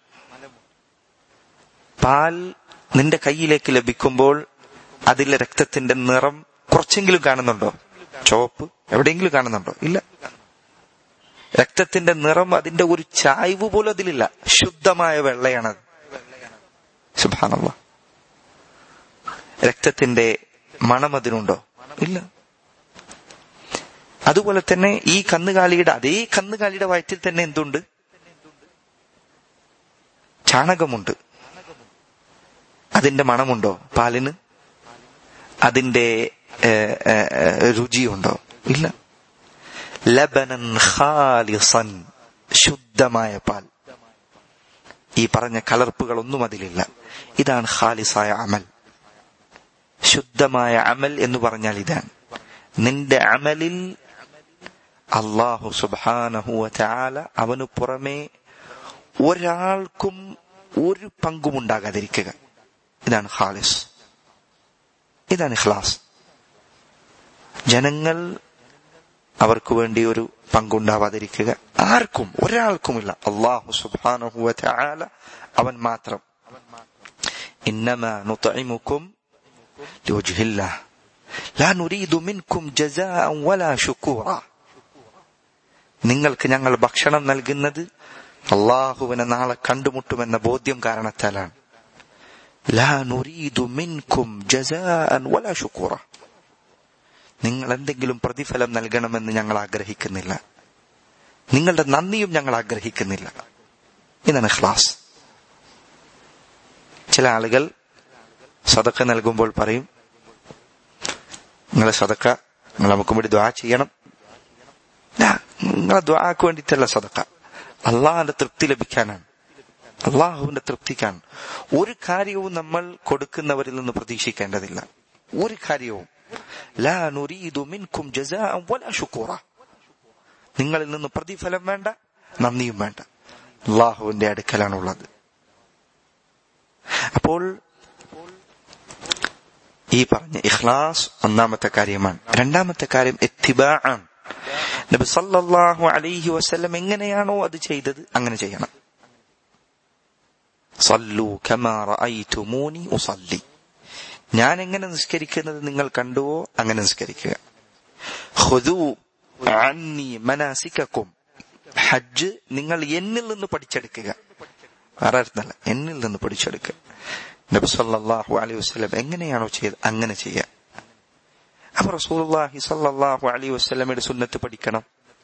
പാൽ നിന്റെ കയ്യിലേക്ക് ലഭിക്കുമ്പോൾ അതിലെ രക്തത്തിന്റെ നിറം കുറച്ചെങ്കിലും കാണുന്നുണ്ടോ ചുവപ്പ് എവിടെയെങ്കിലും കാണുന്നുണ്ടോ ഇല്ല രക്തത്തിന്റെ നിറം അതിന്റെ ഒരു ചായ്വ് പോലും അതിലില്ല ശുദ്ധമായ വെള്ളയാണത് സുഭാനല്ല രക്തത്തിന്റെ മണം അതിനുണ്ടോ ഇല്ല അതുപോലെ തന്നെ ഈ കന്നുകാലിയുടെ അതേ കന്നുകാലിയുടെ വയറ്റിൽ തന്നെ എന്തുണ്ട് ചാണകമുണ്ട് അതിന്റെ മണമുണ്ടോ പാലിന് അതിന്റെ രുചിയുണ്ടോ ഇല്ല ലബനൻ ഖാലിസൻ ശുദ്ധമായ പാൽ ഈ പറഞ്ഞ കലർപ്പുകളൊന്നും അതിലില്ല ഇതാണ് ഖാലിസായ അമൽ ശുദ്ധമായ അമൽ എന്ന് പറഞ്ഞാൽ ഇതാണ് നിന്റെ അമലിൽ അള്ളാഹു സുബാനഹുവ ചാല അവനു പുറമെ ഒരാൾക്കും ഒരു പങ്കും ഉണ്ടാകാതിരിക്കുക ഇതാണ് ഖാലിസ് ഇതാണ് ഇഖ്ലാസ് ജനങ്ങൾ അവർക്ക് വേണ്ടി ഒരു പങ്കുണ്ടാവാതിരിക്കുക ആർക്കും ഒരാൾക്കുമില്ല അള്ളാഹു സുബാനഹുവ ചാല അവൻ മാത്രം ഇന്നമ നുതഇമുക്കും لوجه الله لا نريد منكم جزاء ولا شكورا നിങ്ങൾക്ക് ഞങ്ങൾ ഭക്ഷണം നൽകുന്നത് അള്ളാഹുവിനെ നാളെ കണ്ടുമുട്ടുമെന്ന ബോധ്യം കാരണത്താലാണ് ലാ നുരീദു മിൻകും ജസാഅൻ വലാ ശുക്കൂറ നിങ്ങൾ എന്തെങ്കിലും പ്രതിഫലം നൽകണമെന്ന് ഞങ്ങൾ ആഗ്രഹിക്കുന്നില്ല നിങ്ങളുടെ നന്ദിയും ഞങ്ങൾ ആഗ്രഹിക്കുന്നില്ല ഇതാണ് ഖ്ലാസ് ചില ആളുകൾ സദക്ക നൽകുമ്പോൾ പറയും നിങ്ങളെ സദക്ക നിങ്ങൾ നമുക്ക് വേണ്ടി ദ്വാ ചെയ്യണം നിങ്ങളെ ദ്വാക്ക് വേണ്ടിയിട്ടല്ല സദക്ക അള്ളാഹിന്റെ തൃപ്തി ലഭിക്കാനാണ് അള്ളാഹുവിന്റെ തൃപ്തിക്കാണ് ഒരു കാര്യവും നമ്മൾ കൊടുക്കുന്നവരിൽ നിന്ന് പ്രതീക്ഷിക്കേണ്ടതില്ല ഒരു കാര്യവും ലാ നുരീദു മിൻകും ജസാഅൻ വലാ ശുക്കൂറ നിങ്ങളിൽ നിന്ന് പ്രതിഫലം വേണ്ട നന്ദിയും വേണ്ട അള്ളാഹുവിന്റെ അടുക്കലാണുള്ളത് അപ്പോൾ ഈ പറഞ്ഞ ഇഖ്ലാസ് ഒന്നാമത്തെ കാര്യമാണ് രണ്ടാമത്തെ കാര്യം എത്തിബാ ആണ് നബി സല്ലല്ലാഹു അലൈഹി വസല്ലം എങ്ങനെയാണോ അത് ചെയ്തത് അങ്ങനെ ചെയ്യണം സല്ലു കമാ റഅയ്തുമൂനി ഉസല്ലി ഞാൻ എങ്ങനെ നിസ്കരിക്കുന്നത് നിങ്ങൾ കണ്ടുവോ അങ്ങനെ നിസ്കരിക്കുക ഖുദൂ അന്നി മനാസിക്കക്കും ഹജ്ജ് നിങ്ങൾ എന്നിൽ നിന്ന് പഠിച്ചെടുക്കുക ആരായിരുന്നല്ല എന്നിൽ നിന്ന് പഠിച്ചെടുക്കുക നബി സല്ലല്ലാഹു അലൈഹി വസല്ലം എങ്ങനെയാണോ ചെയ്തത് അങ്ങനെ ചെയ്യുക അപ്പൊ റസൂലുള്ളാഹി സല്ലല്ലാഹു അലൈഹി വസല്ലമയുടെ സുന്നത്ത് പഠിക്കണം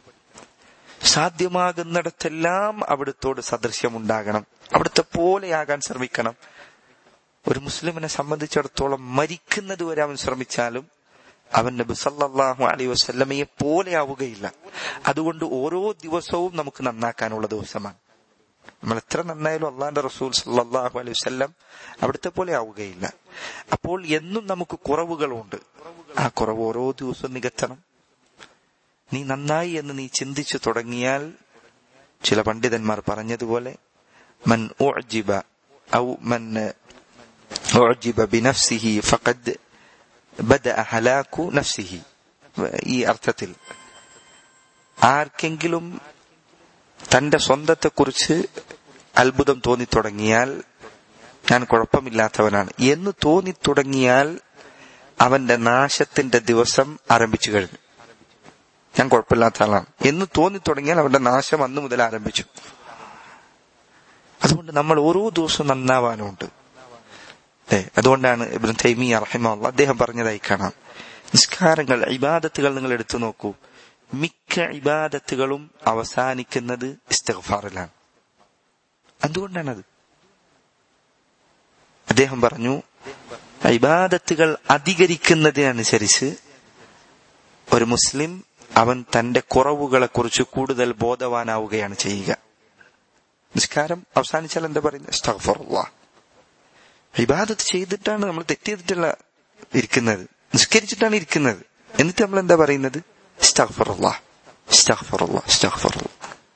സാധ്യമാകുന്നിടത്തെല്ലാം അവിടുത്തോട് സദൃശ്യമുണ്ടാകണം അവിടുത്തെ പോലെയാകാൻ ശ്രമിക്കണം ഒരു മുസ്ലിമിനെ സംബന്ധിച്ചിടത്തോളം മരിക്കുന്നത് വരെ അവൻ ശ്രമിച്ചാലും അവൻ നബി സല്ലല്ലാഹു അലൈഹി വസല്ലമയെ പോലെ ആവുകയില്ല അതുകൊണ്ട് ഓരോ ദിവസവും നമുക്ക് നന്നാക്കാനുള്ള ദിവസമാണ് നമ്മൾ എത്ര നന്നായാലും അള്ളാന്റെ റസൂൽ സല്ലല്ലാഹു അലൈഹി വസല്ലം അവിടുത്തെ പോലെ ആവുകയില്ല അപ്പോൾ എന്നും നമുക്ക് കുറവുകളുണ്ട് ആ കുറവ് ഓരോ ദിവസവും നികത്തണം നീ നന്നായി എന്ന് നീ ചിന്തിച്ചു തുടങ്ങിയാൽ ചില പണ്ഡിതന്മാർ പറഞ്ഞതുപോലെ മൻ ഉഅ്ജിബ ഔ മൻ ഉഅ്ജിബ ബിനഫ്സിഹി ഫഖദ് ബദഅ ഹലാക്കു നഫ്സിഹി ഈ അർത്ഥത്തിൽ ആർക്കെങ്കിലും തന്റെ സ്വന്തത്തെക്കുറിച്ച് അത്ഭുതം തോന്നിത്തുടങ്ങിയാൽ ഞാൻ കുഴപ്പമില്ലാത്തവനാണ് എന്ന് തോന്നിത്തുടങ്ങിയാൽ അവന്റെ നാശത്തിന്റെ ദിവസം ആരംഭിച്ചു കഴിഞ്ഞു ഞാൻ കുഴപ്പമില്ലാത്ത ആളാണ് എന്ന് തോന്നിത്തുടങ്ങിയാൽ അവന്റെ നാശം അന്ന് മുതൽ ആരംഭിച്ചു അതുകൊണ്ട് നമ്മൾ ഓരോ ദിവസവും നന്നാവാനുണ്ട് അല്ലേ അതുകൊണ്ടാണ് ഇബ്ൻ തൈമി അറഹിമുള്ള അദ്ദേഹം പറഞ്ഞതായി കാണാം നിസ്കാരങ്ങൾ ഇബാദത്തുകൾ നിങ്ങൾ എടുത്തു നോക്കൂ മിക്ക ഇബാദത്തുകളും അവസാനിക്കുന്നത് ഇസ്തഗ്ഫാറിലാണ് എന്തുകൊണ്ടാണത് അദ്ദേഹം പറഞ്ഞു ഇബാദത്തുകൾ അധികരിക്കുന്നതിനനുസരിച്ച് ഒരു മുസ്ലിം അവൻ തന്റെ കുറവുകളെ കുറിച്ച് കൂടുതൽ ബോധവാനാവുകയാണ് ചെയ്യുക നിസ്കാരം അവസാനിച്ചാൽ എന്താ പറയുന്നത് ഇസ്തഗ്ഫറുല്ലാ ഇബാദത്ത് ചെയ്തിട്ടാണ് നമ്മൾ തെറ്റിയതിട്ടുള്ള ഇരിക്കുന്നത് നിസ്കരിച്ചിട്ടാണ് ഇരിക്കുന്നത് എന്നിട്ട് നമ്മൾ എന്താ പറയുന്നത് ഇസ്തഗ്ഫറുല്ലാ ഇസ്തഗ്ഫറുല്ലാ ഇസ്തഗ്ഫറുല്ലാ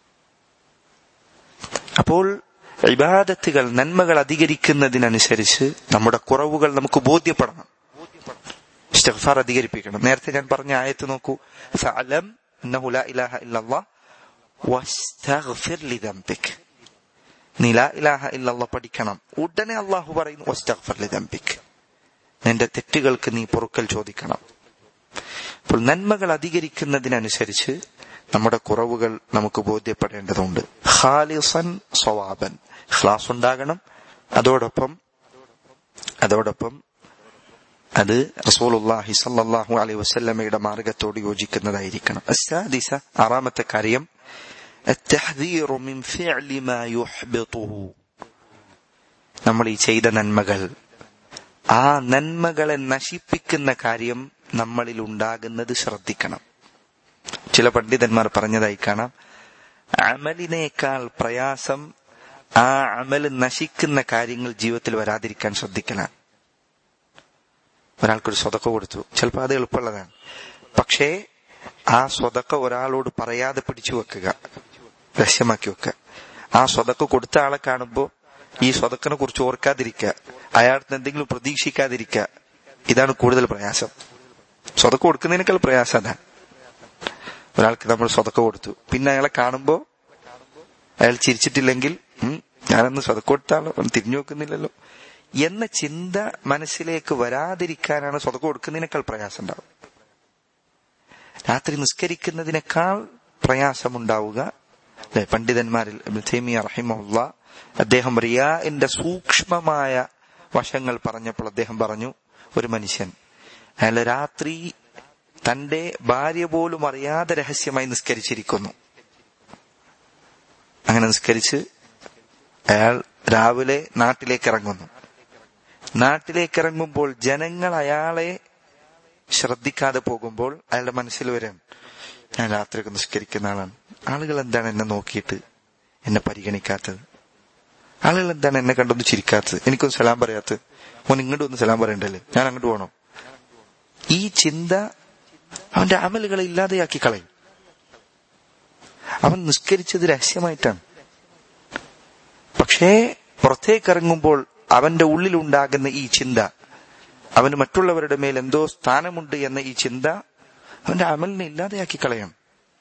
അപ്പോൾ ഇബാദത്തുകൾ നന്മകൾ അധികരിക്കുന്നതിനനുസരിച്ച് നമ്മുടെ കുറവുകൾ നമുക്ക് ബോധ്യപ്പെടണം ഇസ്തഗ്ഫാർ അധികരിപ്പിക്കണം നേരത്തെ ഞാൻ പറഞ്ഞ ആയത്ത് നോക്കൂ ഫഅലം അന്നഹു ലാ ഇലാഹ ഇല്ലല്ലാഹ് വസ്തഗ്ഫിർ ലിദംബിക് നീ ലാ ഇലാഹ ഇല്ലല്ലാഹ് പഠിക്കണം ഉടനെ അള്ളാഹു പറയുന്നു വസ്തഗ്ഫിർ ലിദംബിക് നിന്റെ തെറ്റുകൾക്ക് നീ പൊറുക്കൽ ചോദിക്കണം അപ്പോൾ നന്മകൾ അധികരിക്കുന്നതിനനുസരിച്ച് നമ്മുടെ കുറവുകൾ നമുക്ക് ബോധ്യപ്പെടേണ്ടതുണ്ട് ഖാലിസൻ സ്വവാബൻ ഖ്ലാസ് ഉണ്ടാകണം അതോടൊപ്പം അതോടൊപ്പം അത് റസൂലുള്ളാഹി സല്ലല്ലാഹു അലൈഹി വസല്ലമയുടെ മാർഗത്തോട് യോജിക്കുന്നതായിരിക്കണം അസ്സാദിസ ആറാമത്തെ കാര്യം التحذير من فعل ما يحبطه നമ്മൾ ഈ ചെയ്ത നന്മകൾ ആ നന്മകളെ നശിപ്പിക്കുന്ന കാര്യം നമ്മളിൽ ഉണ്ടാകുന്നത് ശ്രദ്ധിക്കണം ചില പണ്ഡിതന്മാർ പറഞ്ഞതായി കാണാം അമലിനേക്കാൾ പ്രയാസം ആ അമൽ നശിക്കുന്ന കാര്യങ്ങൾ ജീവിതത്തിൽ വരാതിരിക്കാൻ ശ്രദ്ധിക്കലാണ് ഒരാൾക്കൊരു സ്വതക്ക കൊടുത്തു ചിലപ്പോൾ അത് എളുപ്പമുള്ളതാണ് പക്ഷേ ആ സ്വതക്ക ഒരാളോട് പറയാതെ പിടിച്ചു വെക്കുക രഹസ്യമാക്കി വെക്കുക ആ സ്വതക്ക കൊടുത്ത ആളെ കാണുമ്പോൾ ഈ സ്വതക്കനെ കുറിച്ച് ഓർക്കാതിരിക്കുക അയാൾക്ക് എന്തെങ്കിലും പ്രതീക്ഷിക്കാതിരിക്കുക ഇതാണ് കൂടുതൽ പ്രയാസം സ്വതക്ക കൊടുക്കുന്നതിനേക്കാൾ പ്രയാസം അതാണ് ഒരാൾക്ക് നമ്മൾ സ്വതക്ക കൊടുത്തു പിന്നെ അയാളെ കാണുമ്പോ അയാൾ ചിരിച്ചിട്ടില്ലെങ്കിൽ ഉം, ഞാനന്ന് സ്വതക്ക കൊടുത്താലോ അവൻ തിരിഞ്ഞു നോക്കുന്നില്ലല്ലോ എന്ന ചിന്ത മനസ്സിലേക്ക് വരാതിരിക്കാനാണ് സ്വതക്ക കൊടുക്കുന്നതിനേക്കാൾ പ്രയാസം ഉണ്ടാവുക രാത്രി നിസ്കരിക്കുന്നതിനേക്കാൾ പ്രയാസമുണ്ടാവുക അല്ലെ പണ്ഡിതന്മാരിൽ ഇബ്നു തൈമിയ റഹിമഹുല്ല അദ്ദേഹം റിയാന്റെ സൂക്ഷ്മമായ വശങ്ങൾ പറഞ്ഞപ്പോൾ അദ്ദേഹം പറഞ്ഞു ഒരു മനുഷ്യൻ അയാൾ രാത്രി തന്റെ ഭാര്യ പോലും അറിയാതെ രഹസ്യമായി നിസ്കരിച്ചിരിക്കുന്നു അങ്ങനെ നിസ്കരിച്ച് അയാൾ രാവിലെ നാട്ടിലേക്ക് ഇറങ്ങുന്നു നാട്ടിലേക്ക് ഇറങ്ങുമ്പോൾ ജനങ്ങൾ അയാളെ ശ്രദ്ധിക്കാതെ പോകുമ്പോൾ അയാളുടെ മനസ്സിൽ വരും ഞാൻ രാത്രിയൊക്കെ നിസ്കരിക്കുന്ന ആളാണ് ആളുകൾ എന്താണ് എന്നെ നോക്കിയിട്ട് എന്നെ പരിഗണിക്കാത്തത് ആളുകൾ എന്താണ് എന്നെ കണ്ടൊന്ന് ചിരിക്കാത്തത് എനിക്കൊന്ന് സലാം പറയാത്തത് ഓൻ ഇങ്ങോട്ട് ഒന്ന് സലാം പറയണ്ടല്ലേ ഞാൻ അങ്ങോട്ട് പോകണം ഈ ചിന്ത അവന്റെ അമലുകളെ ഇല്ലാതെയാക്കി കളയും അവൻ നിസ്കരിച്ചത് രഹസ്യമായിട്ടാണ് പക്ഷേ പുറത്തേക്കിറങ്ങുമ്പോൾ അവന്റെ ഉള്ളിലുണ്ടാകുന്ന ഈ ചിന്ത അവന് മറ്റുള്ളവരുടെ മേൽ എന്തോ സ്ഥാനമുണ്ട് എന്ന ഈ ചിന്ത അവന്റെ അമലിനെ ഇല്ലാതെയാക്കി കളയാം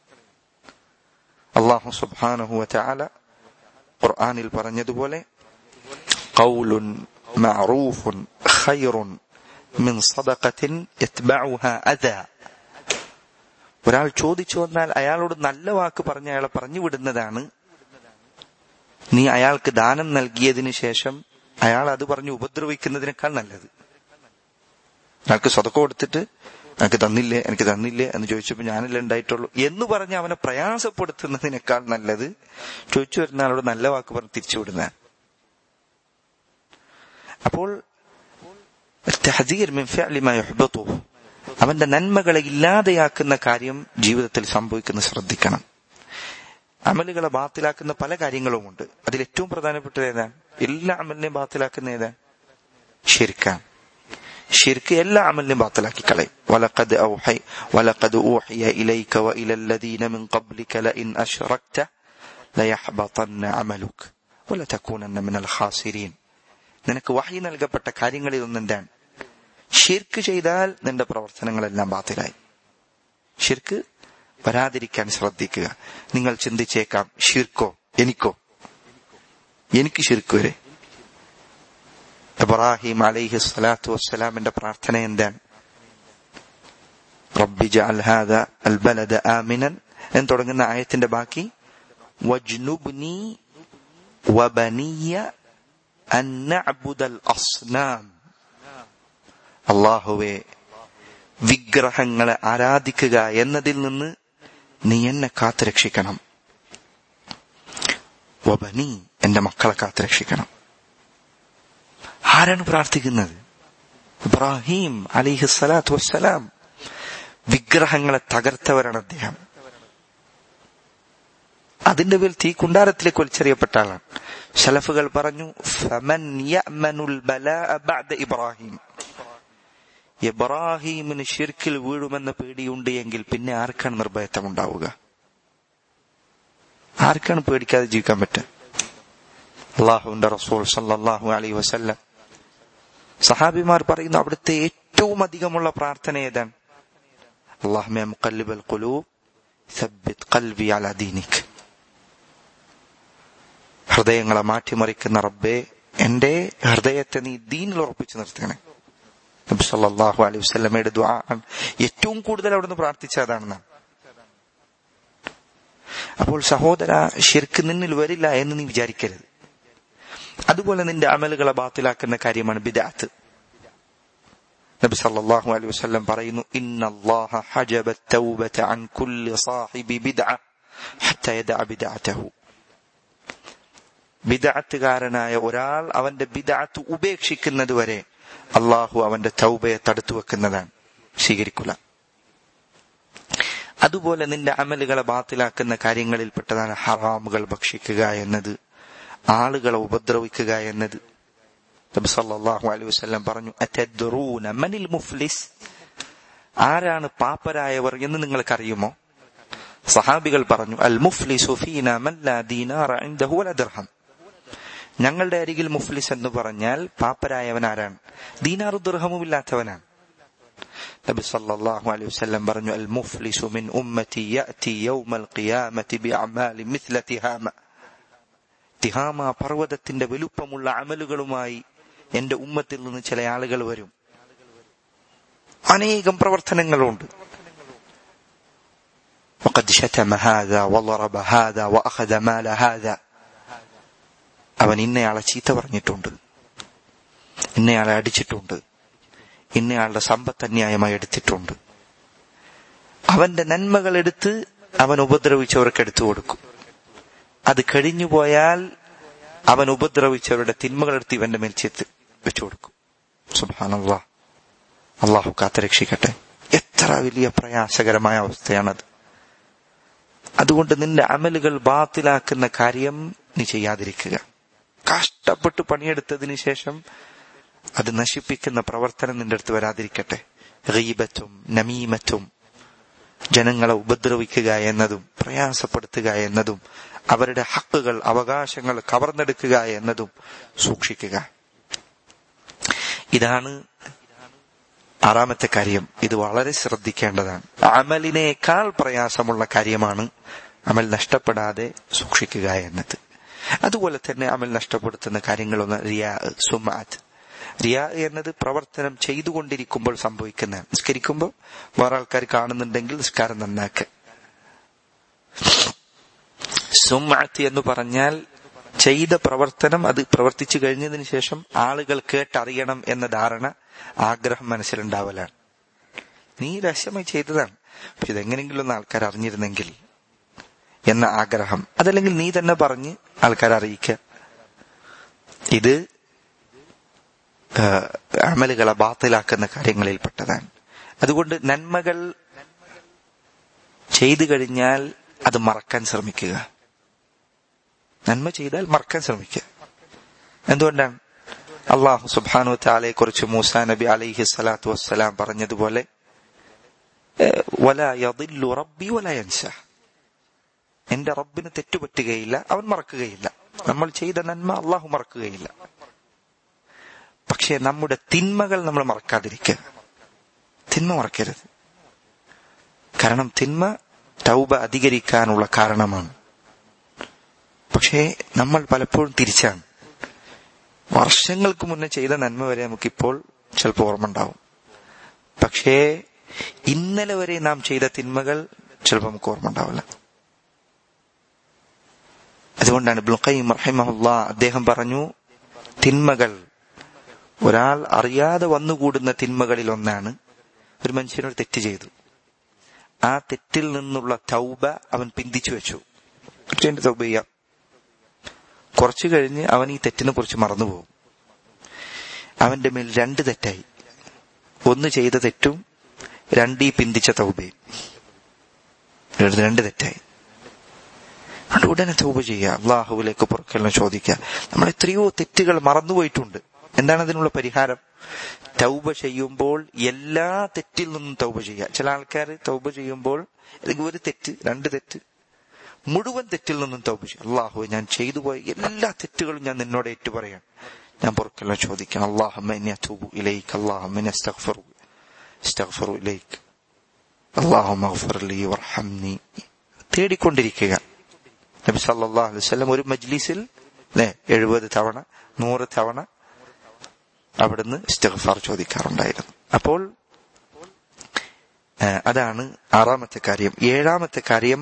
അള്ളാഹു സുബ്ഹാനഹു വതആല ഖുർആനിൽ പറഞ്ഞതുപോലെ ഖൗലുൻ മഅറൂഫുൻ ഖൈറുൻ മിൻ സദഖത്തിൻ യത്ബഉഹാ അദാ ഒരാൾ ചോദിച്ചു വന്നാൽ അയാളോട് നല്ല വാക്ക് പറഞ്ഞ് അയാളെ പറഞ്ഞു വിടുന്നതാണ് നീ അയാൾക്ക് ദാനം നൽകിയതിനു ശേഷം അയാൾ അത് പറഞ്ഞ് ഉപദ്രവിക്കുന്നതിനേക്കാൾ നല്ലത് അയാൾക്ക് സ്വതക്ക കൊടുത്തിട്ട് എനിക്ക് തന്നില്ലേ എനിക്ക് തന്നില്ലേ എന്ന് ചോദിച്ചപ്പോ ഞാനല്ലേ ഉണ്ടായിട്ടുള്ളൂ എന്ന് പറഞ്ഞ് അവനെ പ്രയാസപ്പെടുത്തുന്നതിനേക്കാൾ നല്ലത് ചോദിച്ചു വരുന്ന ആളോട് നല്ല വാക്ക് പറഞ്ഞ് തിരിച്ചുവിടുന്ന അപ്പോൾ അവന്റെ നന്മകളെ ഇല്ലാതെയാക്കുന്ന കാര്യം ജീവിതത്തിൽ സംഭവിക്കുന്ന ശ്രദ്ധിക്കണം അമലുകളെ ബാത്തിലാക്കുന്ന പല കാര്യങ്ങളുമുണ്ട് അതിൽ ഏറ്റവും പ്രധാനപ്പെട്ടത് ഏതാണ് എല്ലാ അമലിനെയും ബാത്തിലാക്കുന്ന ഏതാണ് ശരിക്കാൻ ഷിർക്ക് എല്ലാ അമലിനെയും ബാത്തിലാക്കി കളയും വലഖദ് ഔഹൈ വലഖദ് ഊഹിയ ഇലൈക വഇല الذين من قبلك لئن أشركت ليحبطن عملك ولتكونن من الخاسرين നിനക്ക് വഹി നൽകപ്പെട്ട കാര്യങ്ങളിൽ ഒന്നെന്താണ് ഷിർക്ക് ചെയ്താൽ നിന്റെ പ്രവർത്തനങ്ങളെല്ലാം ബാത്തിലായി ഷിർക്ക് വരാതിരിക്കാൻ ശ്രദ്ധിക്കുക നിങ്ങൾ ചിന്തിച്ചേക്കാം ഷിർക്കോ എനിക്കോ എനിക്ക് ഷിർക്ക് വരെ ഇബ്രാഹിം അലൈഹി സ്വലാത്തു വസ്സലാമിന്റെ പ്രാർത്ഥന എന്താണ് റബ്ബി ജഅൽ ഹാദ അൽ ബലദ ആമിനൻ എന്ന് തുടങ്ങുന്ന ആയത്തിന്റെ ബാക്കി വജ്നുബ്നി വബനിയ അൻ നഅബുദൽ അസ്നാം അള്ളാഹുവെ വിഗ്രഹങ്ങളെ ആരാധിക്കുക എന്നതിൽ നിന്ന് നീ എന്നെ കാത്തുരക്ഷിക്കണം വബനി എന്റെ മക്കളെ കാത്തുരക്ഷിക്കണം ആരാണ് പ്രാർത്ഥിക്കുന്നത് ഇബ്രാഹിം അലിഹി സ്വലാത്തു വസ്സലാം വിഗ്രഹങ്ങളെ തകർത്തവരാണ് അദ്ദേഹം അതിന്റെ പേരിൽ തീ കുണ്ടാരത്തിലേക്ക് വലിച്ചെറിയപ്പെട്ട ആളാണ് ഷലഫുകൾ പറഞ്ഞു ഫമൻ യഅ്മനുൽ ബലാഅ ബഅദ ഇബ്രാഹിം ഇബ്രാഹിമിന് ഷിർക്കിൽ വീഴുമെന്ന പേടിയുണ്ട് എങ്കിൽ പിന്നെ ആർക്കാണ് നിർഭയത്വം ഉണ്ടാവുക ആർക്കാണ് പേടിക്കാതെ ജീവിക്കാൻ പറ്റുക അള്ളാഹുവിന്റെ റസൂൽ സല്ലാഹു അലൈ വസല്ലം സഹാബിമാർ പറയുന്നു അവിടുത്തെ ഏറ്റവും അധികമുള്ള പ്രാർത്ഥന ഏതാണ് അള്ളാഹുമേ മുഖല്ലിബൽ ഖുലൂബ് സബ്ബിത് ഖൽബി അലാ ദീനിക് ഹൃദയങ്ങളെ മാറ്റിമറിക്കുന്ന റബ്ബെ എന്റെ ഹൃദയത്തെ നീ ദീനിൽ ഉറപ്പിച്ചു നിർത്തണേ നബി സല്ലല്ലാഹു അലൈഹി വസല്ലമയുടെ ദുആ ഏറ്റവും കൂടുതൽ അവിടുന്ന് പ്രാർത്ഥിച്ചതാണെന്നാണ് അപ്പോൾ സഹോദര ഷിർക്ക് നിന്നിൽ വരില്ല എന്ന് നീ വിചാരിക്കരുത് അതുപോലെ നിന്റെ അമലുകളെ ബാത്തിലാക്കുന്ന കാര്യമാണ് ബിദാത്ത് നബി സല്ലല്ലാഹു അലൈഹി വസല്ലം പറയുന്നു ഇന്നല്ലാഹ ഹജബ തൗബത അൻ കുല്ലി സാഹിബി ബിദ്അ ഹത്ത യദഅ ബിദ്അതഹു ബിദഅത്തുകാരനായ ഒരാൾ അവന്റെ ബിദഅത്ത് ഉപേക്ഷിക്കുന്നത് വരെ അള്ളാഹു അവന്റെ തൗബയെ തടുത്തു വെക്കുന്നതാണ് സ്വീകരിക്കുക അതുപോലെ നിന്റെ അമലുകളെ ബാത്തിലാക്കുന്ന കാര്യങ്ങളിൽപ്പെട്ടതാണ് ഹറാമുകൾ ഭക്ഷിക്കുക എന്നത് ആളുകളെ ഉപദ്രവിക്കുക എന്നത് നബി സല്ലല്ലാഹു അലൈഹി വസല്ലം പറഞ്ഞു അതദ്റൂന മനിൽ മുഫ്ലിസ് ആരാണ് പാപ്പരായവർ എന്ന് നിങ്ങൾക്കറിയുമോ സഹാബികൾ പറഞ്ഞു അൽ മുഫ്ലിസു ഫീന മൻ ലാ ദീനാറ ഇൻദഹു വല ദിർഹം ഞങ്ങളുടെ അരികിൽ മുഫ്ലിസ് എന്ന് പറഞ്ഞാൽ പാപ്പരായവൻ ആരാണ് ദീനാറു ദുർഹമും ഇല്ലാത്തവനാണ് നബി സല്ലല്ലാഹു അലൈഹി വസല്ലം പറഞ്ഞു അൽ മുഫ്ലിസു മിൻ ഉമ്മത്തി യഅതി യൗമൽ ഖിയാമത്തി ബിഅമാലി മിസ്ല തിഹാമ തിഹാമ പർവ്വതത്തിന്റെ വലുപ്പമുള്ള അമലുകളുമായി എന്റെ ഉമ്മത്തിൽ നിന്ന് ചില ആളുകൾ വരും അനേകം പ്രവർത്തനങ്ങളുണ്ട് وقد شتم هذا وضرب هذا واخذ مال هذا അവൻ ഇന്നയാളെ ചീത്ത പറഞ്ഞിട്ടുണ്ട് ഇന്നയാളെ അടിച്ചിട്ടുണ്ട് ഇന്നയാളുടെ സമ്പത്ത് അന്യായമായി എടുത്തിട്ടുണ്ട് അവന്റെ നന്മകൾ എടുത്ത് അവൻ ഉപദ്രവിച്ചവർക്ക് എടുത്തു കൊടുക്കും അത് കഴിഞ്ഞു പോയാൽ അവൻ ഉപദ്രവിച്ചവരുടെ തിന്മകൾ എടുത്ത് ഇവന്റെ മേൽ ചെത്ത് വെച്ചു കൊടുക്കും സുബാനല്ലാ അള്ളാഹു കാത്തരക്ഷിക്കട്ടെ എത്ര വലിയ പ്രയാസകരമായ അവസ്ഥയാണത് അതുകൊണ്ട് നിന്റെ അമലുകൾ ബാത്തിലാക്കുന്ന കാര്യം നീ ചെയ്യാതിരിക്കുക കഷ്ടപ്പെട്ട് പണിയെടുത്തതിന് ശേഷം അത് നശിപ്പിക്കുന്ന പ്രവർത്തനം നിന്റെ അടുത്ത് വരാതിരിക്കട്ടെ റീബത്തും നമീമത്തും ജനങ്ങളെ ഉപദ്രവിക്കുക എന്നതും പ്രയാസപ്പെടുത്തുക എന്നതും അവരുടെ ഹക്കുകൾ അവകാശങ്ങൾ കവർന്നെടുക്കുക എന്നതും സൂക്ഷിക്കുക ഇതാണ് ആറാമത്തെ കാര്യം ഇത് വളരെ ശ്രദ്ധിക്കേണ്ടതാണ് അമലിനേക്കാൾ പ്രയാസമുള്ള കാര്യമാണ് അമൽ നഷ്ടപ്പെടാതെ സൂക്ഷിക്കുക എന്നത് അതുപോലെ തന്നെ അമൽ നഷ്ടപ്പെടുത്തുന്ന കാര്യങ്ങളൊന്ന് റിയാ സുമാത്ത് റിയാ എന്നത് പ്രവർത്തനം ചെയ്തുകൊണ്ടിരിക്കുമ്പോൾ സംഭവിക്കുന്ന നിസ്കരിക്കുമ്പോൾ വേറെ ആൾക്കാർ കാണുന്നുണ്ടെങ്കിൽ നിസ്കാരം നന്നാക്കുക സുമാത്ത് എന്ന് പറഞ്ഞാൽ ചെയ്ത പ്രവർത്തനം അത് പ്രവർത്തിച്ചു കഴിഞ്ഞതിന് ശേഷം ആളുകൾ കേട്ടറിയണം എന്ന ധാരണ ആഗ്രഹം മനസ്സിലുണ്ടാവലാണ് നീ രഹസ്യമായി ചെയ്തതാണ് പക്ഷെ ഇതെങ്ങനെങ്കിലും ഒന്ന് ആൾക്കാർ അറിഞ്ഞിരുന്നെങ്കിൽ എന്ന ആഗ്രഹം അതല്ലെങ്കിൽ നീ തന്നെ പറഞ്ഞ് ആൾക്കാരെ അറിയിക്കുക ഇത് അമലുകളെ ബാത്തിലാക്കുന്ന കാര്യങ്ങളിൽപ്പെട്ടതാണ് അതുകൊണ്ട് നന്മകൾ ചെയ്തു കഴിഞ്ഞാൽ അത് മറക്കാൻ ശ്രമിക്കുക നന്മ ചെയ്താൽ മറക്കാൻ ശ്രമിക്കുക എന്തുകൊണ്ടാണ് അള്ളാഹു സുബാനു താലയെ കുറിച്ച് മൂസ നബി അലൈഹി സ്വലാത്തു വസ്സലാം പറഞ്ഞതുപോലെ വല യദില്ലു റബ്ബി വല യൻസ എന്റെ റബ്ബിന് തെറ്റുപറ്റുകയില്ല അവൻ മറക്കുകയില്ല നമ്മൾ ചെയ്ത നന്മ അള്ളാഹു മറക്കുകയില്ല പക്ഷെ നമ്മുടെ തിന്മകൾ നമ്മൾ മറക്കാതിരിക്കുക തിന്മ മറക്കരുത് കാരണം തിന്മ തൗബ അധികരിക്കാനുള്ള കാരണമാണ് പക്ഷേ നമ്മൾ പലപ്പോഴും തിരിച്ചാണ് വർഷങ്ങൾക്ക് മുന്നേ ചെയ്ത നന്മ വരെ നമുക്കിപ്പോൾ ചിലപ്പോൾ ഓർമ്മ ഉണ്ടാവും പക്ഷേ ഇന്നലെ വരെ നാം ചെയ്ത തിന്മകൾ ചിലപ്പോൾ നമുക്ക് ഓർമ്മ ഉണ്ടാവില്ല അതുകൊണ്ടാണ് ബുൽഖൈം റഹിമഹുല്ല അദ്ദേഹം പറഞ്ഞു തിന്മകൾ ഒരാൾ അറിയാതെ വന്നുകൂടുന്ന തിന്മകളിൽ ഒന്നാണ് ഒരു മനുഷ്യനൊരു തെറ്റ് ചെയ്തു ആ തെറ്റിൽ നിന്നുള്ള തൗബ അവൻ പിന്തിച്ചു വെച്ചു എന്റെ തൗബ ചെയ്യാം കുറച്ചു കഴിഞ്ഞ് അവൻ ഈ തെറ്റിനെ കുറിച്ച് മറന്നുപോകും അവന്റെ മേൽ രണ്ട് തെറ്റായി ഒന്ന് ചെയ്ത തെറ്റും രണ്ട് ഈ പിന്തിച്ച തൗബയും രണ്ട് തെറ്റായി അതുകൊണ്ട് ഉടനെ തൗബ ചെയ്യുക അള്ളാഹുവിലേക്ക് പുറക്കെല്ലാം ചോദിക്കുക നമ്മൾ എത്രയോ തെറ്റുകൾ മറന്നുപോയിട്ടുണ്ട് എന്താണ് അതിനുള്ള പരിഹാരം തൗബ ചെയ്യുമ്പോൾ എല്ലാ തെറ്റിൽ നിന്നും തൗബ ചെയ്യുക ചില ആൾക്കാർ തൗബ ചെയ്യുമ്പോൾ അല്ലെങ്കിൽ ഒരു തെറ്റ് രണ്ട് തെറ്റ് മുഴുവൻ തെറ്റിൽ നിന്നും തൗബ ചെയ്യും അള്ളാഹു ഞാൻ ചെയ്തു പോയ എല്ലാ തെറ്റുകളും ഞാൻ നിന്നോട് ഏറ്റു പറയാൻ ഞാൻ പുറക്കെല്ലാം ചോദിക്കണം അള്ളാഹമ്മ ഇലൈക്ക് അള്ളാഹമ്മ അസ്തഗ്ഫിറു ഇലൈക്ക് അള്ളാഹുലി വർഹംനി തേടിക്കൊണ്ടിരിക്കുക നബി സല്ലല്ലാഹു അലൈഹി വസല്ലം ഒരു മജ്ലിസിൽ അല്ലെ എഴുപത് തവണ നൂറ് തവണ അവിടുന്ന് ഇസ്തഗ്ഫാർ ചോദിക്കാറുണ്ടായിരുന്നു അപ്പോൾ അതാണ് ആറാമത്തെ കാര്യം ഏഴാമത്തെ കാര്യം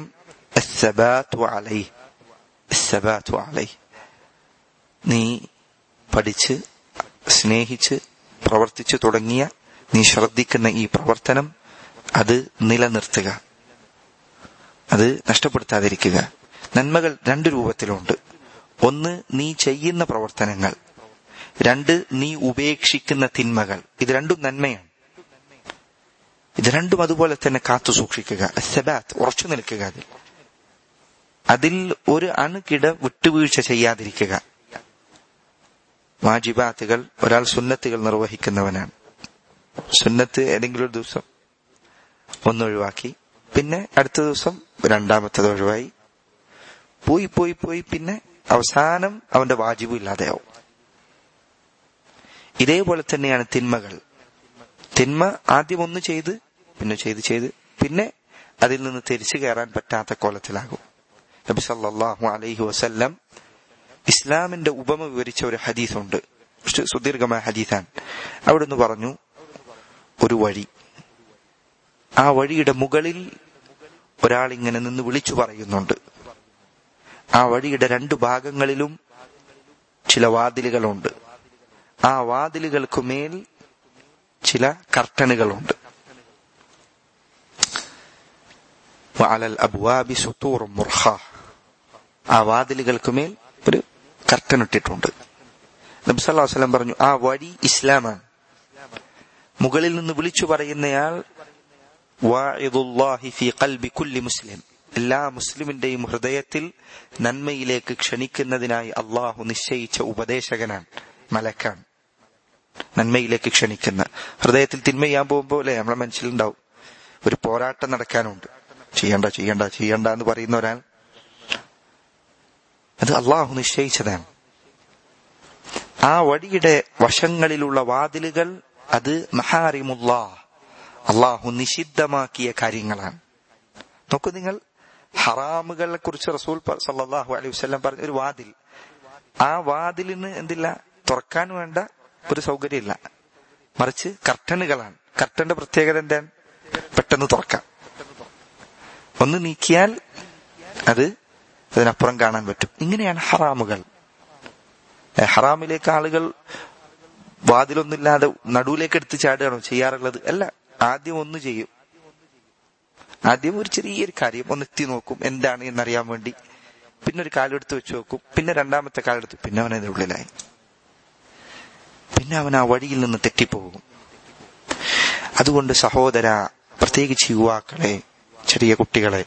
നീ പഠിച്ച് സ്നേഹിച്ച് പ്രവർത്തിച്ചു തുടങ്ങിയ നീ ശ്രദ്ധിക്കുന്ന ഈ പ്രവർത്തനം അത് നിലനിർത്തുക അത് നഷ്ടപ്പെടുത്താതിരിക്കുക നന്മകൾ രണ്ട് രൂപത്തിലുണ്ട് ഒന്ന് നീ ചെയ്യുന്ന പ്രവർത്തനങ്ങൾ രണ്ട് നീ ഉപേക്ഷിക്കുന്ന തിന്മകൾ ഇത് രണ്ടും നന്മയാണ് ഇത് രണ്ടും അതുപോലെ തന്നെ കാത്തു സൂക്ഷിക്കുക സെബാത്ത് ഉറച്ചു നിൽക്കുക അതിൽ അതിൽ ഒരു അണുകിട വിട്ടുവീഴ്ച ചെയ്യാതിരിക്കുക വാജിബാത്തുകൾ ഒരാൾ സുന്നത്തുകൾ നിർവഹിക്കുന്നവനാണ് സുന്നത്ത് ഏതെങ്കിലും ഒരു ദിവസം ഒന്നൊഴിവാക്കി പിന്നെ അടുത്ത ദിവസം രണ്ടാമത്തത് ഒഴിവായി പോയി പോയി പോയി പിന്നെ അവസാനം അവന്റെ വാജിബ് ഇല്ലാതെയാവും ഇതേപോലെ തന്നെയാണ് തിന്മകൾ തിന്മ ആദ്യം ഒന്ന് ചെയ്ത് പിന്നെ ചെയ്ത് ചെയ്ത് പിന്നെ അതിൽ നിന്ന് തിരിച്ചു കയറാൻ പറ്റാത്ത കോലത്തിലാകും നബി സല്ലല്ലാഹു അലൈഹി വസല്ലം ഇസ്ലാമിന്റെ ഉപമ വിവരിച്ച ഒരു ഹദീസുണ്ട് സുദീർഘമായ ഹദീസാണ് അവിടുന്ന് പറഞ്ഞു ഒരു വഴി ആ വഴിയുടെ മുകളിൽ ഒരാൾ ഇങ്ങനെ നിന്ന് വിളിച്ചു പറയുന്നുണ്ട് ആ വഴിയുടെ രണ്ടു ഭാഗങ്ങളിലും ചില വാതിലുകളുണ്ട് ആ വാതിലുകൾക്ക് മേൽ ചില കർട്ടനുകളുണ്ട് വഅലൽ അബ്വാബി സുത്തൂർ മുർഖ ആ വാതിലുകൾക്ക് മേൽ ഒരു കർട്ടൻ ഇട്ടിട്ടുണ്ട് നബി സല്ലല്ലാഹു അലൈഹി വസല്ലം പറഞ്ഞു ആ വഴി ഇസ്ലാമാണ് മുകളിൽ നിന്ന് വിളിച്ചു പറയുന്നയാൾ വാഇദുല്ലാഹി ഫി ഖൽബി കുല്ലി മുസ്ലിം എല്ലാ മുസ്ലിമിന്റെയും ഹൃദയത്തിൽ നന്മയിലേക്ക് ക്ഷണിക്കുന്നതിനായി അള്ളാഹു നിശ്ചയിച്ച ഉപദേശകനാണ് മലക്കാണ് നന്മയിലേക്ക് ക്ഷണിക്കുന്ന ഹൃദയത്തിൽ തിന്മ ചെയ്യാൻ പോകുമ്പോൾ അല്ലെ നമ്മളെ മനസ്സിലുണ്ടാവും ഒരു പോരാട്ടം നടക്കാനുണ്ട് ചെയ്യണ്ട ചെയ്യണ്ട ചെയ്യണ്ട എന്ന് പറയുന്ന ഒരാൾ അത് അള്ളാഹു നിശ്ചയിച്ചതാണ് ആ വഴിയുടെ വശങ്ങളിലുള്ള വാതിലുകൾ അത് മഹാരിമുല്ലാ അള്ളാഹു നിഷിദ്ധമാക്കിയ കാര്യങ്ങളാണ് നോക്കൂ നിങ്ങൾ ഹറാമുകളെ കുറിച്ച് റസൂൽ സല്ലാഹു അലൈഹി വസ്ലം പറഞ്ഞ ഒരു വാതിൽ ആ വാതിലിന് എന്തില്ല തുറക്കാൻ വേണ്ട ഒരു സൗകര്യമില്ല മറിച്ച് കർട്ടനുകളാണ് കർട്ടന്റെ പ്രത്യേകത എന്താണ് പെട്ടെന്ന് തുറക്കാം ഒന്ന് നീക്കിയാൽ അത് അതിനപ്പുറം കാണാൻ പറ്റും ഇങ്ങനെയാണ് ഹറാമുകൾ ഹറാമിലേക്ക് ആളുകൾ വാതിലൊന്നുമില്ലാതെ നടുവിലേക്ക് എടുത്ത് ചാടുകയാണോ ചെയ്യാറുള്ളത് അല്ല ആദ്യം ഒന്ന് ചെയ്യും ആദ്യം ഒരു ചെറിയൊരു കാര്യം ഒന്ന് എത്തി നോക്കും എന്താണ് എന്നറിയാൻ വേണ്ടി പിന്നെ ഒരു കാലെടുത്ത് വെച്ച് നോക്കും പിന്നെ രണ്ടാമത്തെ കാലെടുത്ത് പിന്നെ അവൻ അതിന്റെ ഉള്ളിലായി പിന്നെ അവൻ ആ വഴിയിൽ നിന്ന് തെറ്റിപ്പോകും അതുകൊണ്ട് സഹോദര പ്രത്യേകിച്ച് യുവാക്കളെ ചെറിയ കുട്ടികളെ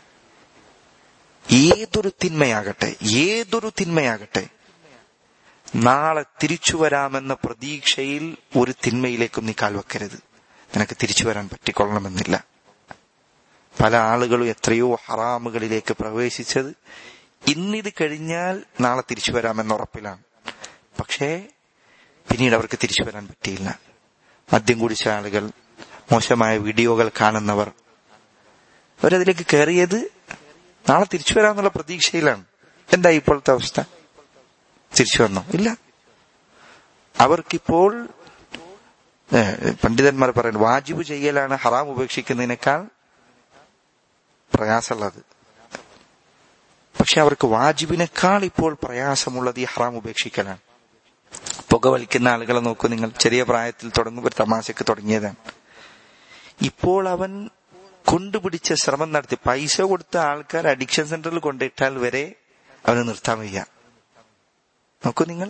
ഏതൊരു തിന്മയാകട്ടെ ഏതൊരു തിന്മയാകട്ടെ നാളെ തിരിച്ചു വരാമെന്ന പ്രതീക്ഷയിൽ ഒരു തിന്മയിലേക്കും നീ കാൽവെക്കരുത് നിനക്ക് തിരിച്ചു വരാൻ പറ്റിക്കൊള്ളണമെന്നില്ല പല ആളുകളും എത്രയോ ഹറാമുകളിലേക്ക് പ്രവേശിച്ചത് ഇന്നിത് കഴിഞ്ഞാൽ നാളെ തിരിച്ചു വരാമെന്ന ഉറപ്പിലാണ് പക്ഷേ പിന്നീട് അവർക്ക് തിരിച്ചു വരാൻ പറ്റിയില്ല മദ്യം കുടിച്ച ആളുകൾ മോശമായ വീഡിയോകൾ കാണുന്നവർ അവരതിലേക്ക് കയറിയത് നാളെ തിരിച്ചു വരാമെന്നുള്ള പ്രതീക്ഷയിലാണ് എന്താ ഇപ്പോഴത്തെ അവസ്ഥ തിരിച്ചു വന്നോ ഇല്ല അവർക്കിപ്പോൾ പണ്ഡിതന്മാർ പറയുന്നത് വാജിബ് ചെയ്യലാണ് ഹറാം ഉപേക്ഷിക്കുന്നതിനേക്കാൾ പ്രയാസമുള്ളത് പക്ഷെ അവർക്ക് വാജിബിനേക്കാൾ ഇപ്പോൾ പ്രയാസമുള്ളത് ഈ ഹറാം ഉപേക്ഷിക്കലാണ് പുകവലിക്കുന്ന ആളുകളെ നോക്കൂ നിങ്ങൾ ചെറിയ പ്രായത്തിൽ തുടങ്ങും ഒരു തമാശക്ക് തുടങ്ങിയതാണ് ഇപ്പോൾ അവൻ കൊണ്ടുപിടിച്ച ശ്രമം നടത്തി പൈസ കൊടുത്ത ആൾക്കാർ അഡിക്ഷൻ സെന്ററിൽ കൊണ്ടിട്ടാൽ വരെ അവന് നിർത്താൻ വയ്യ നോക്കൂ നിങ്ങൾ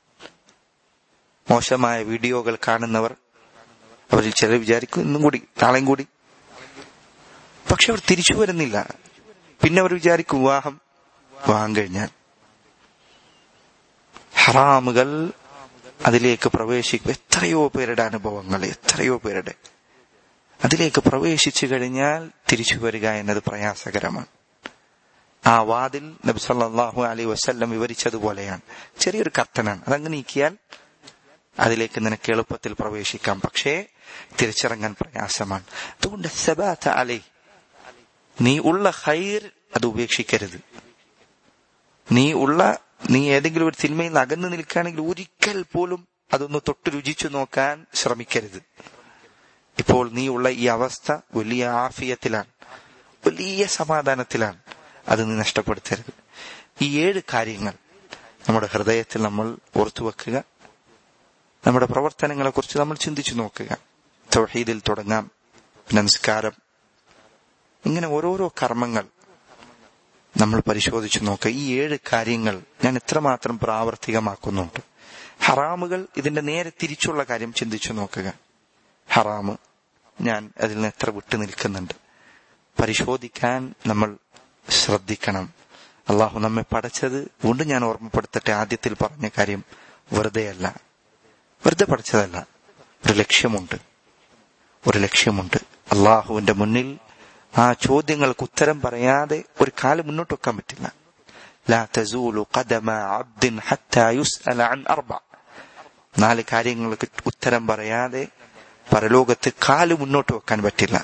മോശമായ വീഡിയോകൾ കാണുന്നവർ അവരിൽ ചിലർ വിചാരിക്കും ഇന്നും കൂടി നാളെയും കൂടി പക്ഷെ അവർ തിരിച്ചു വരുന്നില്ല പിന്നെ അവർ വിചാരിക്കും വിവാഹം വിവാഹം കഴിഞ്ഞാൽ ഹറാമുകൾ അതിലേക്ക് പ്രവേശിക്കും എത്രയോ പേരുടെ അനുഭവങ്ങൾ എത്രയോ പേരുടെ അതിലേക്ക് പ്രവേശിച്ചു കഴിഞ്ഞാൽ തിരിച്ചു വരിക എന്നത് പ്രയാസകരമാണ് ആ വാതിൽ നബി സല്ലാഹു അലൈ വസ്ല്ലം വിവരിച്ചതുപോലെയാണ് ചെറിയൊരു കർട്ടനാണ് അതങ്ങ് നീക്കിയാൽ അതിലേക്ക് നിനക്ക് എളുപ്പത്തിൽ പ്രവേശിക്കാം പക്ഷേ തിരിച്ചിറങ്ങാൻ പ്രയാസമാണ് അതുകൊണ്ട് സബാത്ത അലൈ നീ ഉള്ള ഹൈർ അത് ഉപേക്ഷിക്കരുത് നീ ഉള്ള നീ ഏതെങ്കിലും ഒരു സിനിമയിൽ നിന്ന് അകന്നു നിൽക്കുകയാണെങ്കിൽ ഒരിക്കൽ പോലും അതൊന്ന് തൊട്ട് രുചിച്ചു നോക്കാൻ ശ്രമിക്കരുത് ഇപ്പോൾ നീ ഉള്ള ഈ അവസ്ഥ വലിയ ആഫിയത്തിലാണ് വലിയ സമാധാനത്തിലാണ് അത് നീ നഷ്ടപ്പെടുത്തരുത് ഈ ഏഴ് കാര്യങ്ങൾ നമ്മുടെ ഹൃദയത്തിൽ നമ്മൾ ഓർത്തു വെക്കുക നമ്മുടെ പ്രവർത്തനങ്ങളെ കുറിച്ച് നമ്മൾ ചിന്തിച്ചു നോക്കുക തൗഹീദിൽ തുടങ്ങാം നമസ്കാരം ഇങ്ങനെ ഓരോരോ കർമ്മങ്ങൾ നമ്മൾ പരിശോധിച്ചു നോക്കുക ഈ ഏഴ് കാര്യങ്ങൾ ഞാൻ എത്രമാത്രം പ്രാവർത്തികമാക്കുന്നുണ്ട് ഹറാമുകൾ ഇതിന്റെ നേരെ തിരിച്ചുള്ള കാര്യം ചിന്തിച്ചു നോക്കുക ഹറാമ് ഞാൻ അതിൽ നിന്ന് എത്ര വിട്ടു നിൽക്കുന്നുണ്ട് പരിശോധിക്കാൻ നമ്മൾ ശ്രദ്ധിക്കണം അള്ളാഹു നമ്മെ പടച്ചത് വീണ്ടും ഞാൻ ഓർമ്മപ്പെടുത്തട്ടെ ആദ്യത്തിൽ പറഞ്ഞ കാര്യം വെറുതെയല്ല വെറുതെ പഠിച്ചതല്ല ഒരു ലക്ഷ്യമുണ്ട് ഒരു ലക്ഷ്യമുണ്ട് അള്ളാഹുവിന്റെ മുന്നിൽ ആ ചോദ്യങ്ങൾക്ക് ഉത്തരം പറയാതെ ഒരു കാലം മുന്നോട്ട് വെക്കാൻ പറ്റില്ല لا تزول قدم عبد حتى يسأل عن أربع നാല് കാര്യങ്ങൾക്ക് ഉത്തരം പറയാതെ പരലോകത്ത് കാല് മുന്നോട്ട് വെക്കാൻ പറ്റില്ല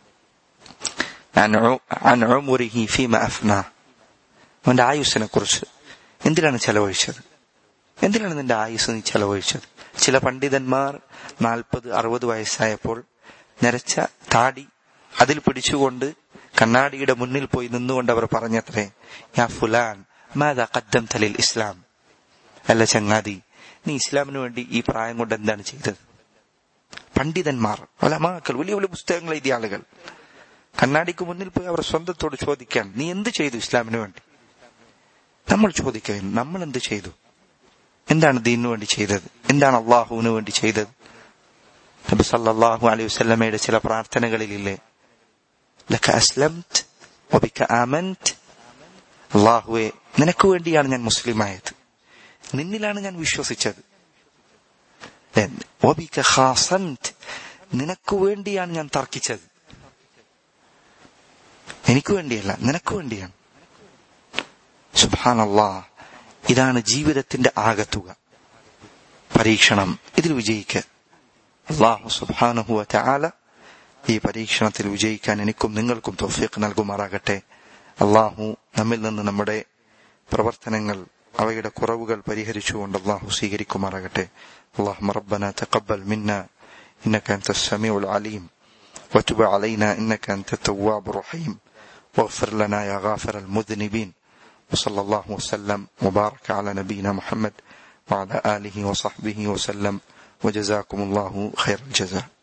عن عمره فيما أفناه അവന്റെ ആയുസ്സിനെ കുറിച്ച് എന്തിനാണ് ചെലവഴിച്ചത് എന്തിനാണ് നിന്റെ ആയുസ് നീ ചെലവഴിച്ചത് ചില പണ്ഡിതന്മാർ നാൽപ്പത് അറുപത് വയസ്സായപ്പോൾ നരച്ച താടി അതിൽ പിടിച്ചുകൊണ്ട് കണ്ണാടിയുടെ മുന്നിൽ പോയി നിന്നുകൊണ്ട് അവർ പറഞ്ഞത്രേ യാ ഫുലാൻ മാതാ കദ്ദം തലിൽ ഇസ്ലാം അല്ല ചങ്ങാതി നീ ഇസ്ലാമിന് വേണ്ടി ഈ പ്രായം കൊണ്ട് എന്താണ് ചെയ്തത് പണ്ഡിതന്മാർ ഒലമാക്കൾ വലിയ വലിയ പുസ്തകങ്ങൾ എഴുതിയ ആളുകൾ കണ്ണാടിക്ക് മുന്നിൽ പോയി അവർ സ്വന്തത്തോട് ചോദിക്കാൻ നീ എന്ത് ചെയ്തു ഇസ്ലാമിന് വേണ്ടി നമ്മൾ ചോദിക്കുക നമ്മൾ എന്ത് ചെയ്തു എന്താണ് ദീനു വേണ്ടി ചെയ്തത് എന്താണ് അള്ളാഹുവിന് വേണ്ടി ചെയ്തത് നബി സല്ലാഹു അലൈഹി വസ്ലമയുടെ ചില പ്രാർത്ഥനകളിലില്ലേ ലക അസ്ലംത് വബിക ആമൻത് അള്ളാഹുവെ നിനക്ക് വേണ്ടിയാണ് ഞാൻ മുസ്ലിമായത് നിന്നിലാണ് ഞാൻ വിശ്വസിച്ചത് വബിക ഖാസംത് നിനക്ക് വേണ്ടിയാണ് ഞാൻ തർക്കിച്ചത് എനിക്ക് വേണ്ടിയല്ല നിനക്ക് വേണ്ടിയാണ് സുബാനല്ലാ ഇതാണ് ജീവിതത്തിന്റെ ആകത്തുക പരീക്ഷണം ഇതിൽ വിജയിക്കുക അള്ളാഹു സുബാനുഹുവ ചാല ഈ പരീക്ഷണത്തിൽ വിജയിക്കാൻ എനിക്കും നിങ്ങൾക്കും തൗഫീഖ് നൽകുമാറാകട്ടെ അള്ളാഹു നമ്മിൽ നിന്ന് നമ്മുടെ പ്രവർത്തനങ്ങൾ അവയുടെ കുറവുകൾ പരിഹരിച്ചുകൊണ്ട് അള്ളാഹു സ്വീകരിക്കുമാറാകട്ടെ اللهم ربنا تقبل منا إنك أنت السميع العليم وتب علينا إنك أنت التواب الرحيم واغفر لنا يا غافر المذنبين وصلى الله وسلم وبارك على نبينا محمد وعلى آله وصحبه وسلم وجزاكم الله خير الجزاء